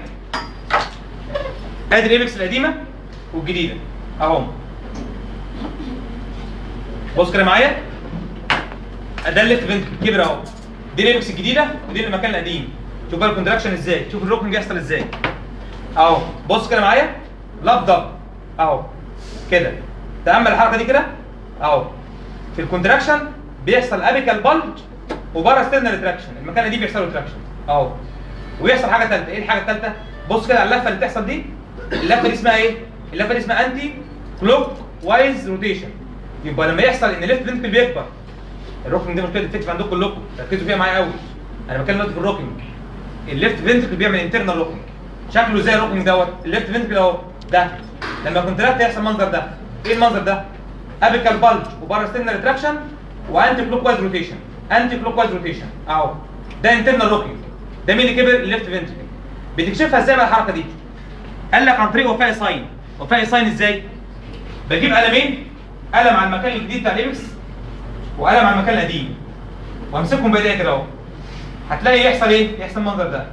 ادي الايبكس القديمه والجديده اهو بص كده معايا ده الليفت فنتركل كبر اهو دي الايبكس الجديده ودي المكان القديم شوف بقى الكونتراكشن ازاي شوف الروكنج يحصل ازاي اهو بص كده معايا لاب دب اهو كده تامل الحركه دي كده اهو في الكونتراكشن بيحصل ابيكال بلج وبره ستيرنال ريتراكشن المكان دي بيحصل له تراكشن اهو ويحصل حاجه ثالثه ايه الحاجه الثالثه بص كده على اللفه اللي بتحصل دي اللفه دي اسمها ايه اللفه دي اسمها انتي كلوك وايز روتيشن يبقى لما يحصل ان الليفت فنتكل بيكبر الروكنج دي مشكله الفكره عندكم كلكم ركزوا فيها معايا قوي انا بتكلم دلوقتي في الروكنج الليفت فنتكل بيعمل انترنال روكنج شكله زي الروكنج دوت الليفت فنتكل اهو ده لما كونتراكت يحصل المنظر ده ايه المنظر ده ابيكال بالج وباراستينال ريتراكشن وانتي كلوك وايز روتيشن انتي كلوك وايز روتيشن اهو ده انترنال روكنج ده مين اللي كبر الليفت فنتكل بتكشفها ازاي بقى الحركه دي قال لك عن طريق وفاء ساين وفاء ساين ازاي بجيب قلمين قلم على المكان الجديد بتاع الايبكس وقلم على المكان القديم وامسكهم بايديا كده اهو هتلاقي يحصل ايه يحصل المنظر ده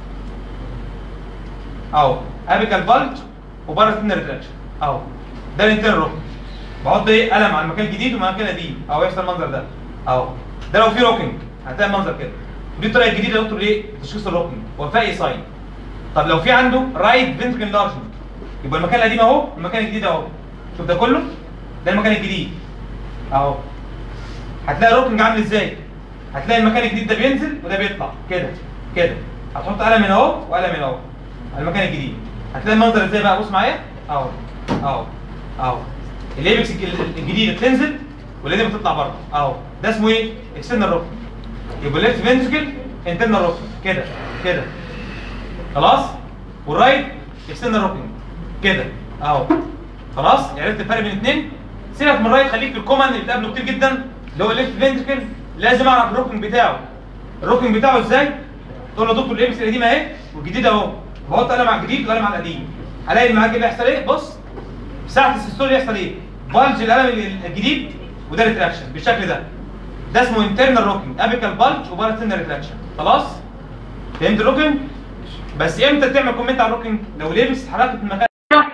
اهو ابيكال بالج وبره سن ريتراكشن اهو ده الانترنال روكنج بحط ايه قلم على المكان الجديد والمكان القديم اهو يحصل المنظر ده اهو ده لو في روكنج هتلاقي المنظر كده دي الطريقه الجديده يا دكتور ليه تشخيص الروكنج وفاء ساين طب لو في عنده رايت فنتركل لارجمنت يبقى المكان القديم اهو المكان الجديد اهو شوف ده كله ده المكان الجديد اهو هتلاقي الروكنج عامل ازاي هتلاقي المكان الجديد ده بينزل وده بيطلع كده كده هتحط قلم هنا اهو وقلم هنا اهو على المكان الجديد هتلاقي المنظر ازاي بقى بص معايا اهو اهو اهو الايبكس الجديده بتنزل والقديمه بتطلع بره اهو ده اسمه ايه اكسترنال روكنج يبقى الليفت فنتركل انترنال روكنج كده كده خلاص والرايت اكسترنال روكنج كده اهو خلاص عرفت الفرق بين الاثنين سيبك من الرايت خليك في الكومن اللي بتقابله كتير جدا اللي هو الليفت فنتركل لازم اعرف الروكنج بتاعه الروكنج بتاعه ازاي تقول له دكتور الايبكس القديمه اهي والجديد اهو بحط قلم على الجديد وقلم على القديم هلاقي معاك اللي هيحصل ايه بص ساعه السيستول يحصل ايه بلج القلم الجديد وده ريتراكشن بالشكل ده ده اسمه انترنال روكنج ابيكال بلج وباراتينال ريتراكشن خلاص فهمت الروكنج بس امتى تعمل كومنت على الروكنج لو الايبكس اتحركت من مكان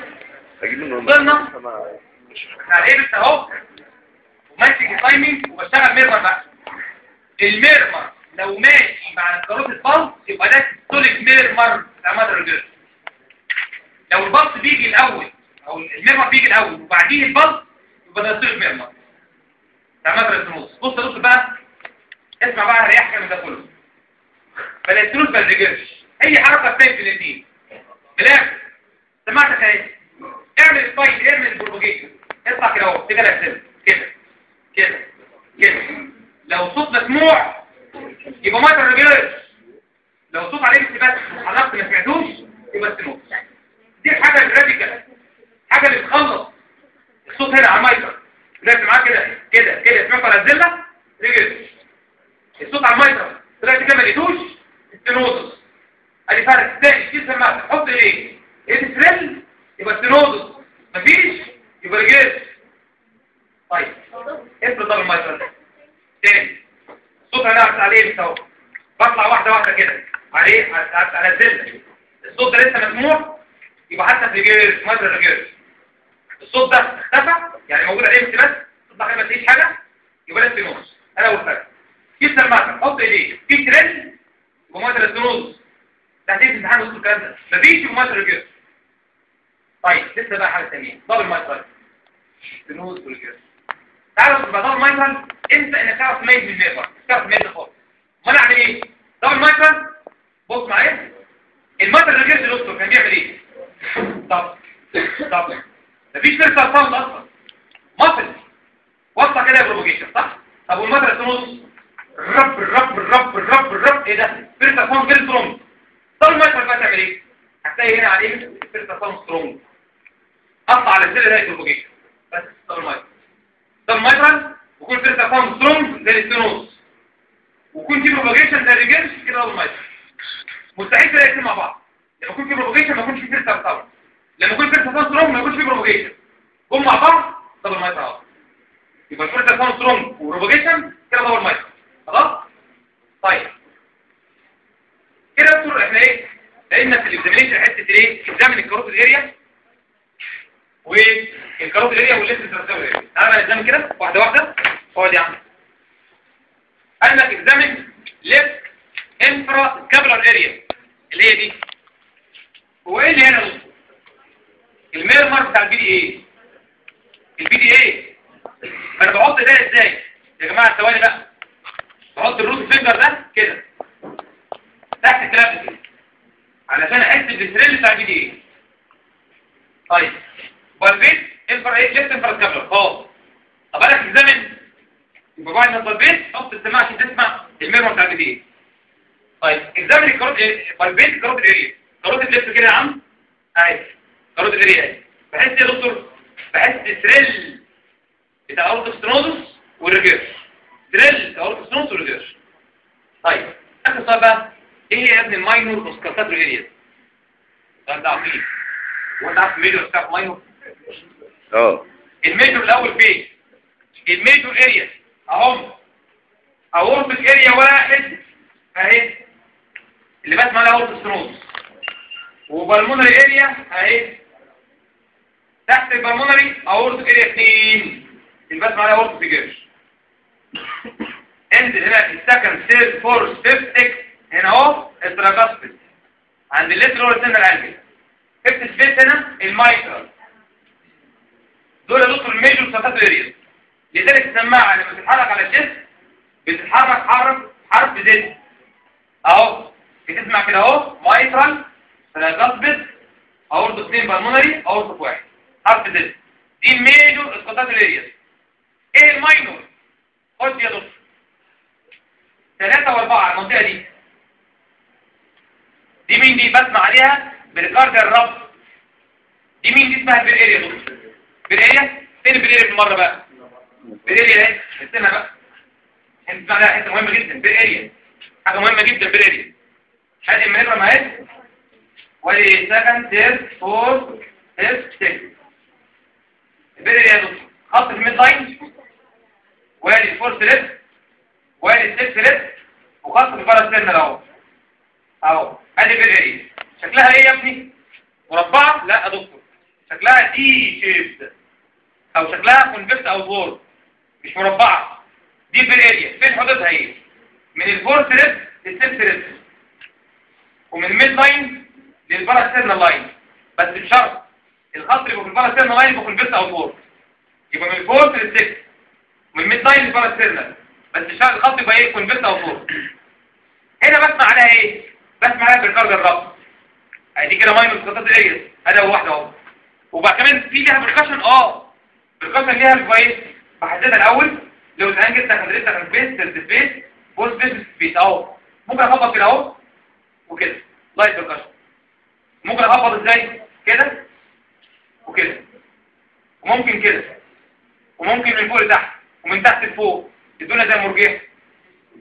وصلنا بتاع الايبكس اهو وماسك التايمنج وبشتغل ميرمر بقى الميرمر لو ماشي مع الكاروت البلس يبقى ده سيستوليك ميرمر بتاع مادر الجيرل لو البلس بيجي الاول او الميرمر بيجي الاول وبعدين البلس يبقى ده سيستوليك ميرمر بتاع مادر الجيرل بص يا دكتور بقى اسمع بقى ريحك من ده كله بلا التروس بلا الجيرش اي حركه بتاعت في الاثنين بالاخر سمعتك اهي اعمل سبايك اعمل البروباجيشن اطلع كده اهو كده الاسئله كده كده كده لو صوت مسموع يبقى ما ترجعش لو صوت عليه بس وحركت ما سمعتوش يبقى استنوس دي الحاجه الراديكال حاجه اللي بتخلص الصوت هنا على المايكر لازم معاه كده كده كده سمعت على الزله رجعت الصوت على المايكرا طلعت كده ما لقيتوش ستينوزس ادي فرق تاني في سماعه حط ايه ايه تريل يبقى ستينوزس مفيش يبقى ريجيت طيب افرض ضرب المايكرا تاني الصوت هنعرف عليه بس اهو بطلع واحده واحده كده عليه هنزل الصوت ده لسه مسموع يبقى حتى في ريجيت مايكرا ريجيت الصوت ده اختفى يعني موجود عليه بس الصوت ده ما تلاقيش حاجه يبقى ده ستينوزس انا اول فرق في سماعه حط ايديه في تريل ومايكرا ستينوزس ده هتيجي في امتحان وسط الكلام ده مفيش مايكرا ريجيت طيب لسه بقى حاجه ثانيه دبل مايكرا ستينوز والجيرس تعرف تبقى دبل مايكرا امتى انك تعرف تميز من الميرفر تعرف تميز ده خالص امال اعمل ايه دبل مايكرا بص معايا المايكرا ريجيرس دكتور كان بيعمل ايه طب طب مفيش فيرسال ساوند اصلا مصل وصل كده بروبوجيشن صح طب والمايكرا ستينوز الرب الرب الرب الرب الرب ايه ده فيرسال ساوند فيري سترونج طب المايكرا بقى تعمل ايه هتلاقي هنا عليه فيرسال ساوند سترونج قطع على السيل ده بروبوجيشن بس طب المايكرا طب المايكرا ويكون فيرسال ساوند سترونج زي الستينوز ويكون في بروبوجيشن زي الريجيرس كده طب المايكرا مستحيل تلاقي الاثنين مع بعض لما يكون في بروبوجيشن ما يكونش في فيرسال ساوند لما يكون فيرسال ساوند سترونج ما يكونش في بروبوجيشن جم مع بعض طب المايكرا اهو يبقى فيرسال ساوند سترونج وبروبوجيشن كده طب المايكرا خلاص طيب كده يا دكتور احنا ايه لقينا في الاكزامينشن حته ايه اكزامين الكاروت الاريا والكاروت الاريا والليست ترانسفير اريا تعالى بقى نكزامين كده واحده واحده اقعد يا عم قال لك اكزامين ليفت انفرا كابلر اريا اللي هي دي هو ايه اللي هنا يا دكتور الميرمر بتاع البي دي ايه البي دي ايه انا بحط ده ازاي يا جماعه ثواني بقى بحط الروت فينجر ده كده تحت الكلام كده علشان احس بالثريل بتاع البي دي ايه طيب بالبيت انفر ايه ليفت انفر كابلر اه طب انا في الزمن يبقى بعد ما البيت حط السماعه عشان تسمع الميرمر بتاع البي دي ايه طيب الزمن الكاروت ايه بالبيت الكاروت الاريا كاروت الليفت كده يا عم اهي كاروت الاريا اهي بحس يا دكتور بحس الثريل بتاع اورتو سترونوس والريجيرس ثريل بتاع اورتو سترونوس والريجيرس طيب اخر سؤال بقى ايه هي يا ابني الماينور اوسكارتات اريا الكلام ده عقيم وانت عارف الميجور بتاع ماينور اه الميجور الاول فين الميجور اريا اهم اورتك اريا واحد اهي اللي بسمع لها اورتك سترونوس وبالمونري اريا اهي تحت البالمونري اورتك اريا اثنين اللي بسمع لها اورتك فيجرش انزل هنا السكند ثيرد فورث فيفث سكس هنا اهو التراجاسبس عند الليتر لور سنة الانجل فيفث سبيس هنا المايكرال دول يا دكتور الميجور ساتات اريا لذلك السماعه لما بتتحرك على الجسم بتتحرك حرف حرف زد اهو بتسمع كده اهو مايكرال تراجاسبس اورتو اثنين بالمونري اورتو واحد حرف زد دي الميجور ساتات اريا ايه الماينور خد يا دكتور ثلاثة واربعة المنطقة دي دي مين دي بسمع عليها بريكارديا الرب دي مين دي اسمها بالاريا دكتور بالاريا فين بالاريا في المرة بقى بالاريا اهي استنى بقى انت تسمع لها حته مهمة جدا بالاريا حاجة مهمة جدا بالاريا هذه المنبرة ما هي ولي سكند ثيرد فور فيفث سكس بالاريا يا دكتور خط في الميد لاين وادي الفورث ليفت وادي السكس ليفت وخط في الباراسيرنال اهو اهو ادي بالاريا شكلها ايه يا ابني مربعه لا يا دكتور شكلها دي شيبد او شكلها كونفكس او بورد مش مربعه دي بالاريا فين حدودها ايه من الفورث ليفت للسكس ليفت ومن الميد لاين للباراسيرنال لاين بس بشرط الخط اللي يبقى في الباراسيرنال لاين يبقى كونفكس او بورد يبقى من الفورث للسكس من الميد لاين للباراسيرنال بس الشرط الخط يبقى ايه كونفكس او بورد هنا بسمع عليها ايه بسمع عليها بالكارد الرب ادي كده ماينس خطات الاريس ادي اول واحده اهو وبعد كمان في ليها بركشن اه بركشن ليها كويس بحددها الاول لو الانجل ده خدت كان بيس سيلف سبيس بوز بيس سبيس اهو ممكن اخبط كده اهو وكده لايت بركشن ممكن اخبط ازاي كده وكده وممكن كده وممكن من فوق لتحت ومن تحت لفوق الدنيا زي المرجيح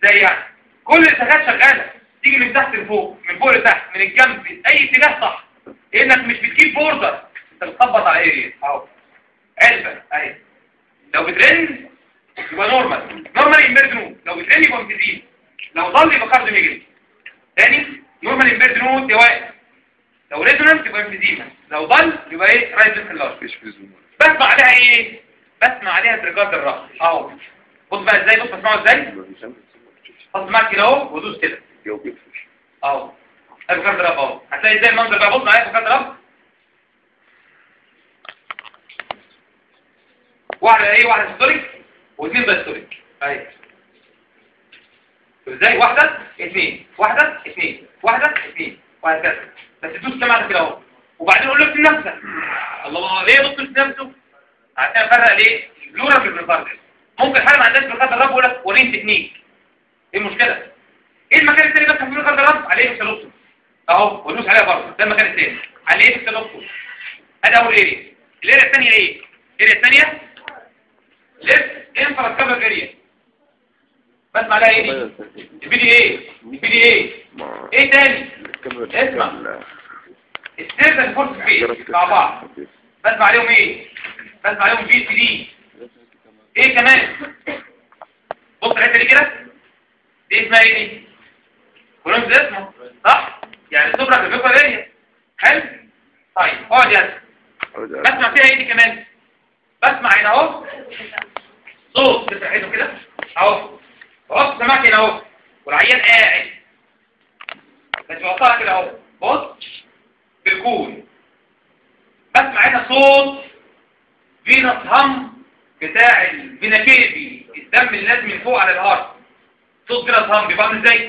ازاي يعني كل الاتجاهات شغاله تيجي من تحت لفوق من فوق لتحت من الجنب في اي اتجاه صح لانك مش بتجيب بوردر انت بتخبط على ايه اهو علبه اهي لو بترن يبقى نورمال نورمال امبيرد نود لو بترن يبقى امتزين لو ضل يبقى كارديو ميجري تاني نورمال امبيرد نود يا واقف لو ريزونانس يبقى امتزيما لو ضل يبقى ايه رايت في اللارج مفيش فيزيوم بسمع عليها ايه بسمع عليها ترجات الرأس اهو بص بقى ازاي بص بسمعه ازاي حط معاك كده اهو ودوس كده اهو ادي كارت راب اهو هتلاقي ازاي المنظر بقى بص معايا في كارت راب واحده ايه واحده هيستوريك واثنين باستوريك اهي ازاي واحده اثنين واحده اثنين واحده اثنين وهكذا بس تدوس كمان كده اهو وبعدين قول له في نفسك الله ليه بص في نفسه عشان افرق ليه البلورال بالبريفاردل ممكن حاجه ما عندهاش بالخط الرب يقول لك وريني تكنيك ايه المشكله ايه المكان الثاني بس في بالخط الرب عليه اكسلوبتوم اهو ودوس عليها برضه ده المكان الثاني عليه اكسلوبتوم ادي اول اريا الاريا الثانيه ايه الاريا الثانيه ليفت انفراسكابلر اريا بسمع عليها ايه دي البي دي ايه البي دي ايه مع ايه تاني اسمع. السيرفر فورس فيس مع بعض بسمع عليهم ايه بسمع عليهم في سي دي ايه كمان بص الحته دي كده دي اسمها ايه دي كلهم زي اسمه صح يعني السوبرا كافيكولا دي حلو طيب اقعد يا أسد. بسمع فيها ايه دي كمان بسمع هنا اهو صوت تفتح ايده كده اهو بص سمعت هنا اهو والعيان قاعد بس بوصلها كده اهو بص بالكون بسمع هنا صوت فينس هم بتاع الفينا كيبي الدم اللي نازل من فوق على الارض صوت فينس هم بيبقى عامل ازاي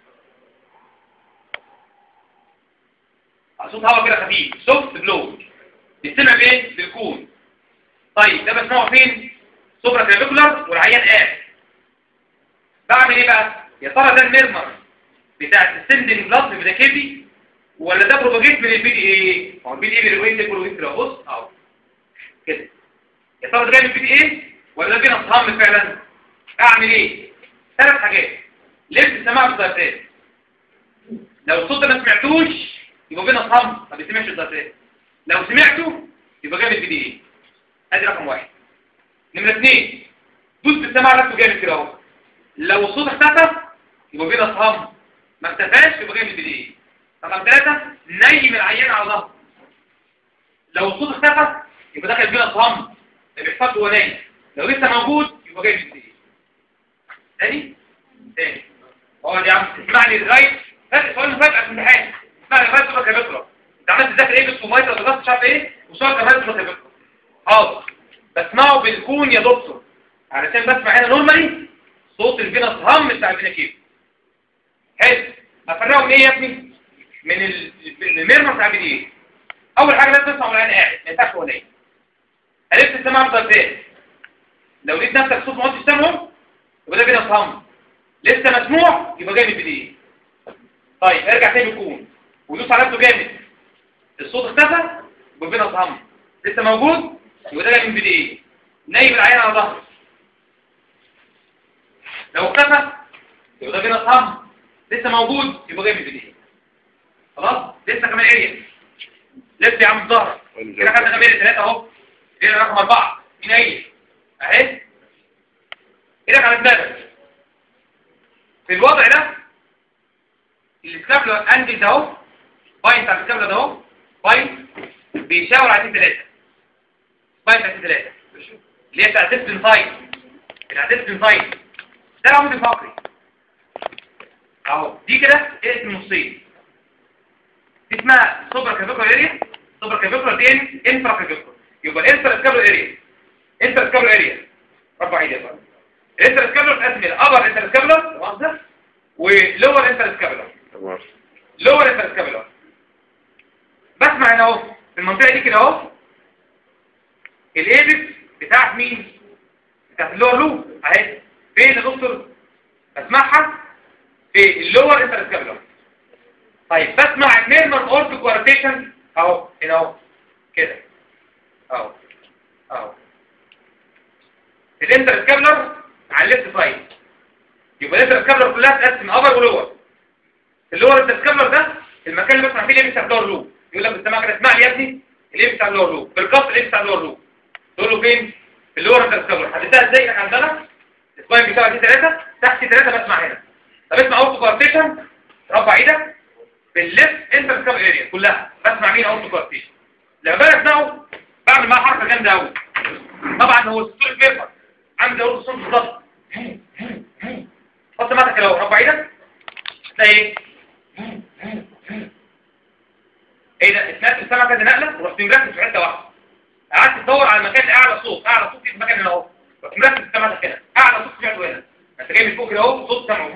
صوت هواء كده خفيف سوفت بلو بيتسمع بايه بالكون طيب ده بسمعه فين سوبرا كلافيكولار والعيان قاعد بعمل ايه بقى يا ترى ده الميرمر بتاع السندنج بلاد في كيبي ولا ده بروباجيت من البي دي ايه هو البي دي ايه بيروين تاكل كده بص اهو كده يا ترى ده جاي من البي دي ايه ولا ده فينا صهام فعلا اعمل ايه ثلاث حاجات لبس السماع بالضربات لو الصوت ده ما سمعتوش يبقى فينا صهام ما بيسمعش الضربات لو سمعته يبقى جاي من البي دي ايه ادي رقم واحد نمرة اثنين دوس بالسماع نفسه جامد كده اهو لو الصوت اختفى يبقى فينا صهام ما اختفاش يبقى جاي من البي دي ايه رقم ثلاثة نيم العيان على ظهره لو الصوت اختفى يبقى دخل فينا صهام ما بيحصلش وهو نايم لو لسه موجود يبقى جاي من البي دي ايه تاني تاني اقعد يا عم اسمعني لغايه فاكر سؤال مفاجاه في الامتحان اسمعني لغايه صوتك يا بكره انت عملت تذاكر ايه بالسوفايتر ولا مش عارف ايه وصوتك لغايه صوتك يا بكره حاضر بسمعه بالكون يا دكتور علشان بسمع هنا نورمالي صوت الفينس هم بتاع الفينا كيف حلو افرقه من ايه يا ابني من ال- من الميرمر بتاع البي دي ايه اول حاجه لازم تسمع وانا قاعد ما ينفعش وانا نايم عرفت السماع بضربات لو لقيت نفسك صوت ما قلتش سامعه يبقى ده فينس هم لسه مسموع يبقى جاي من البي دي ايه طيب ارجع تاني بالكون ودوس على نفسه جامد الصوت اختفى يبقى فينس هم لسه موجود يبقى ده جاي من البي دي ايه نايم العيان على ظهره لو اختفى يبقى ده فينس هم لسه موجود يبقى جاي من البي دي ايه خلاص لسه كمان اريا لف يا عم ظهرك كده خدنا كمان ثلاثه اهو اريا رقم اربعه مين هي اهي ايدك على دماغك في الوضع ده السكابلر انجل ده اهو باين بتاع السكابلر ده اهو باين بيشاور على ثلاثه باين بتاع ثلاثه اللي هي بتاع ديستن سايد بتاع ديستن سايد ده العمود الفقري اهو دي كده ايه النصين دي اسمها سوبر كافيكولار اريا سوبر كافيكولار دي انفرا كافيكولار يبقى الانتر سكابلر اريا انتر سكابلر اريا ربع ايدي يا فندم الانتر سكابلر اتقسم الى ابر انتر سكابلر مؤاخذه ولور انتر سكابلر تمام لور انتر سكابلر بسمع هنا اهو في المنطقه دي كده اهو الايبس بتاعت مين بتاعت اللور لوب اهي فين يا دكتور بسمعها في اللور انتر سكابلر طيب بسمع الميرمر اورتو كوارتيشن اهو هنا اهو كده اهو اهو الانتر سكابلر على الليفت سايد يبقى الانترسكابلر كلها تقسم ابر ولور اللور انترسكابلر ده المكان اللي بسمع فيه الايه بتاع اللور لوب يقول لك بتسمع كده اسمع لي يا ابني الايه بتاع اللور لوب بالقص الايه بتاع اللور لوب تقول له فين في اللور انترسكابلر حددتها ازاي احنا عندنا السباين بتاعها دي ثلاثه تحت ثلاثه بسمع هنا طب اسمع اوتو كارتيشن رفع ايدك بالليفت انترسكابلر اريا كلها بسمع مين اوتو كارتيشن لما باجي اسمعه بعمل معاه حركه جامده قوي طبعا هو الصوت بيفرق عامل زي الصوت بالظبط حط معاك لو رفع ايدك تلاقي ايه ايه ده اتنقل السمكه دي نقله ورحت مركز في حته واحده قعدت تدور على مكان اعلى صوت اعلى صوت في المكان هنا اهو رحت مركز السمكه كده اعلى صوت سمعته هنا انت جاي من فوق كده اهو صوت سمعه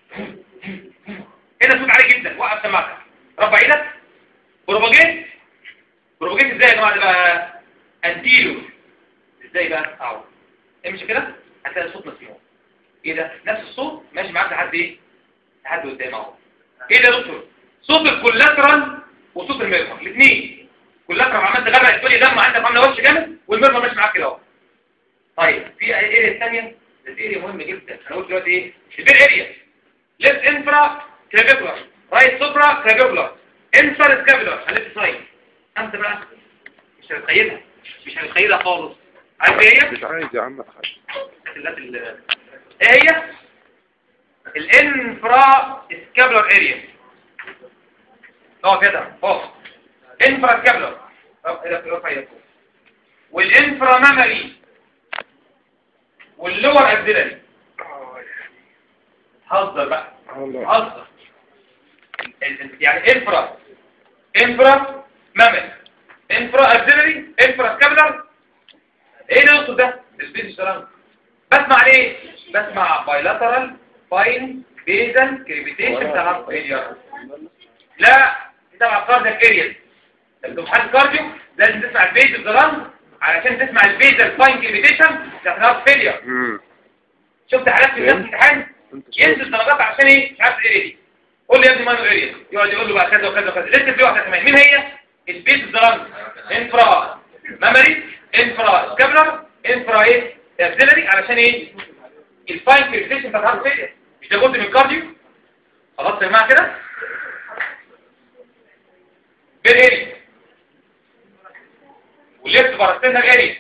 هنا صوت عالي جدا وقف سماعتك رفع ايدك بروباجيت بروباجيت ازاي يا جماعه ده بقى انتيلو ازاي بقى اهو امشي كده هتلاقي الصوت مسموع ايه ده نفس الصوت ماشي معاك لحد ايه لحد قدام اهو ايه ده يا دكتور صوت الكولاترال وصوت الميرمر الاثنين كولاترال عملت غرق الدنيا دم عندك عامله وش جامد والميرمر ماشي معاك كده اهو طيب في اريا ثانيه دي اريا مهمه جدا انا قلت دلوقتي ايه البير اريا ليفت انفرا كلافيكولار رايت سوبرا كلافيكولار انفر سكابولار هنلف سايد انت بقى مش هتتخيلها مش هتتخيلها خالص عارف ايه هي مش عايز يا عم حاجة اللات ال- ايه هي الانفرا سكابلر اريا اه كده اه انفرا سكابلر والانفرا مامري واللور ابدلري هزر بقى والله هزر ال- ال- يعني انفرا انفرا مامري انفرا ابدلري انفرا سكابلر ايه ده الصوت ده السبيس سلام بسمع ليه بسمع بايلاترال فاين بيزل كريبيتيشن بتاع هارت فيلير لا تبع كاردياك اريا لو حد كارديو لازم تسمع البيز الزلام علشان تسمع البيزل فاين كريبيتيشن بتاع هارت فيلير امم شفت حالات في الناس في الامتحان ينزل درجات عشان ايه مش عارف الاريا دي قول لي يا ابني مانو اريا يقعد يقول له بقى كذا وكذا وكذا لسه في واحده كمان مين هي البيز الزلام انفرا ميموري انفرا سكابلر انفرا ايه اكسلري علشان ايه الفاين كريبيتيشن بتاع الهارت فيلير مش ده جزء من الكارديو خلاص يا جماعه كده بين اريا والليفت باراستينال اريا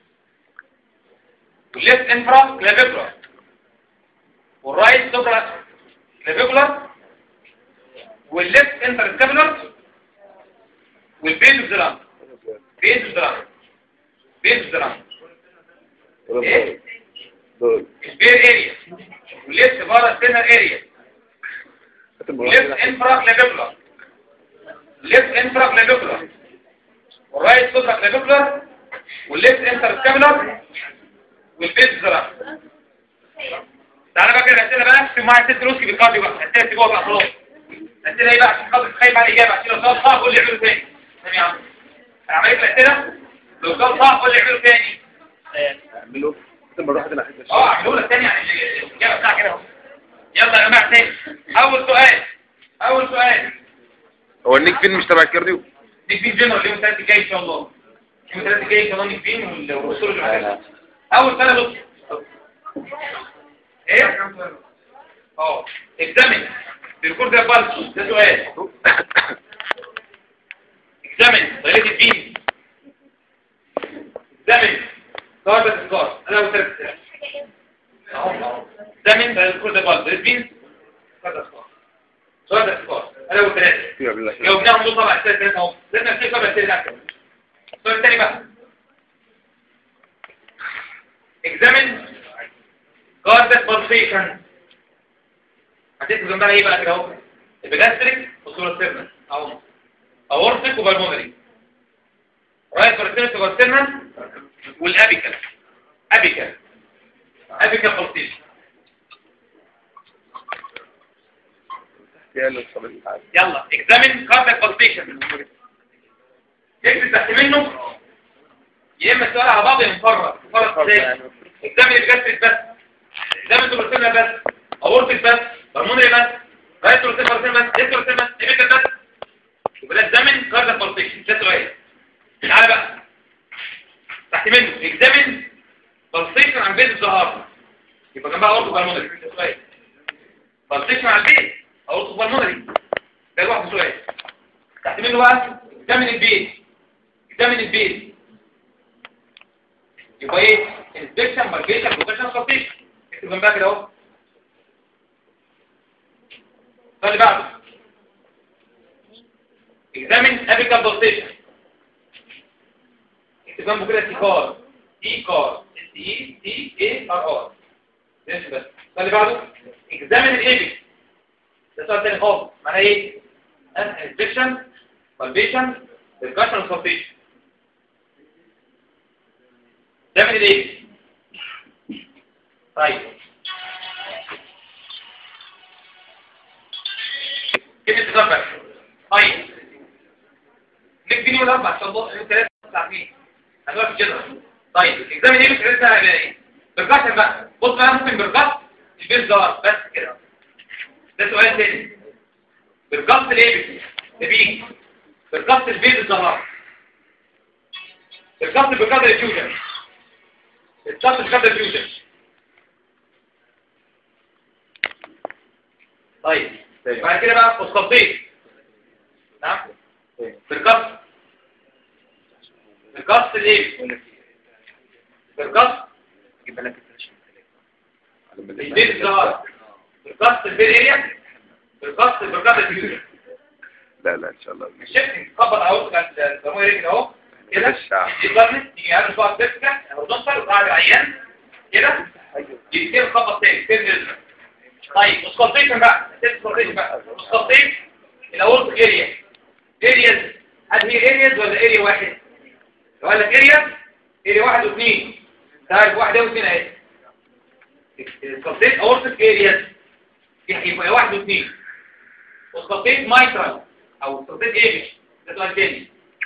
والليفت انفرا كلافيكولار والرايت سوبرا كلافيكولار والليفت انترسكابولار والبيز زرام بيز زرام بيز زرام ايه دول البير اريا والليفت باراستينال اريا ليفت انفرا كلافيكولار ليفت انفرا كلافيكولار والرايت سوبرا كلافيكولار والليفت انترسكابولار والبيز زرع تعالى بقى كده الاسئله بقى في معايا ست روسكي بالكارديو بقى الاسئله جوه بقى خلاص الاسئله ايه بقى عشان خاطر خايف على الاجابه عشان لو سؤال صعب قول لي اعمله تاني تمام يا عم انا عملت الاسئله لو سؤال صعب قول لي اعمله تاني اعملوا تبقى الواحد اللي هيحس اه اعمله لك تاني يعني الاجابه بتاعها كده اهو يلا يا جماعه تاني اول سؤال اول سؤال هو النيك فين مش تبع الكارديو نيك فين جنرال يوم الثلاث الجاي ان شاء الله يوم الثلاث الجاي ان شاء الله نيك فين والرسول اللي اول سنه بص ايه اه اكزامن الريكورد ده بالس ده سؤال اكزامن طريقه الدين اكزامن كارد سكار انا اول ثلاث اسئله اهو اهو اكزامن الريكورد ده بالس طريقه الدين كارد سكار كارد سكار انا اول ثلاثه يا بالله جاوبناهم دول طبعا الثلاث ثلاثة اهو لازم نسيب طبعا الثلاث ثلاثة السؤال الثاني بقى examine cardiac pulsation هتكتب جنبها ايه بقى كده اهو البلاستريك وسولوستيرنال اهو اورتيك وبالمونري رايت كورتينس وبالستيرنال والابيكال ابيكال ابيكال pulsation يا اللي الصبي تعالى يلا examine cardiac pulsation اكتب تحت منه يا اما السؤال على بعض يا مفرط مفرط ازاي examine الجاستريك بس examine الكورتينال بس اورتيك بس بالمونري بس رايت كورتينال بس ليفت كورتينال بس ابيكال بس يبقى ده examine cardiac pulsation ده سؤال تعالى بقى تحت منه examine pulsation عن بيز الظهر يبقى جنبها اورتو بالمونري ده سؤال بلطيش مع البيت او الطفل المدري ده لوحده سؤال تحت منه بقى اكزامن البيت اكزامن البيت يبقى ايه انسبكشن ماركيشن بروتكشن سبتيشن اكتب جنبها كده اهو السؤال اللي بعده اكزامن ابيكال بلطيشن اكتب جنبه كده سي كار اي كار اس اي سي اي ار ار ماشي بس السؤال اللي بعده اكزامن الايبك ده سؤال تاني خالص معناه ايه انسبكشن بالبيشن بالكشن سبتيشن ده من الايه طيب كده تظبط طيب نبتدي ولا اربع شهور ثلاث ساعتين هنقف كده طيب اكزامن ايه مش لسه هيبقى ايه بالكشن بقى بص بقى ممكن بالكشن البيت ظهر بس كده ده سؤال تاني بالكشن الايه ده بيجي بالكشن البيت الظهر بالكشن بقدر الفيوجن الكشن بقدر الفيوجن طيب بعد كده بقى اسقطين نعم بالكسر بالكسر الايه بالكسر البيت الظهر بالكسر البيت اريا بالكسر بالكسر الفيوجن لا لا ان شاء الله الشيفت تخبط اهو كان الزمويه رجل اهو كده يضغط تيجي عارف بقى تفتح هورزونتال وقاعد العيان كده يبتدي يخبط تاني تاني طيب اسقطين بقى اسقطين بقى اسقطين الاورط اريا ارياز هل هي ارياز ولا اريا واحد لو قال لك ارياز اريا واحد واثنين تعرف واحده واثنين اهي اسقطين اورط ارياز يبقى واحد واثنين اسقطين مايترال او اسقطين ايمج ده سؤال تاني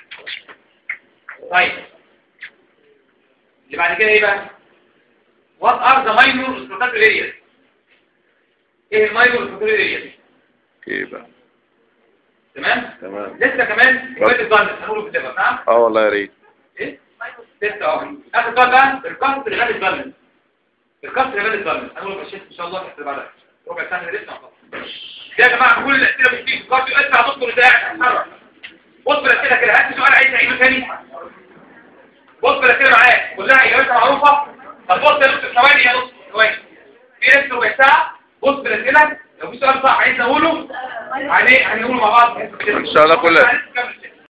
طيب اللي بعد كده ايه بقى what are the minor respiratory areas ايه الماينور respiratory areas ايه بقى تمام تمام لسه كمان شويه الضمن هنقوله في الدبر نعم اه والله يا ريت ايه لسه اهو اخر سؤال بقى الكسر اللي غالي الضمن الكسر اللي غالي الضمن هنقوله في الشيخ ان شاء الله في بعدها ربع ساعه لسه هنخلص. يا جماعه كل الاسئله مش فيه كارد اسمع دكتور ده اتحرك بص الاسئله كده هات سؤال عايز اعيده تاني بص الاسئله معاك كلها اجابتها معروفه طب بص يا دكتور ثواني يا دكتور ثواني في لسه ربع ساعه بص الاسئله لو في سؤال صح عايز اقوله هن- هنقوله مع بعض ان شاء الله كل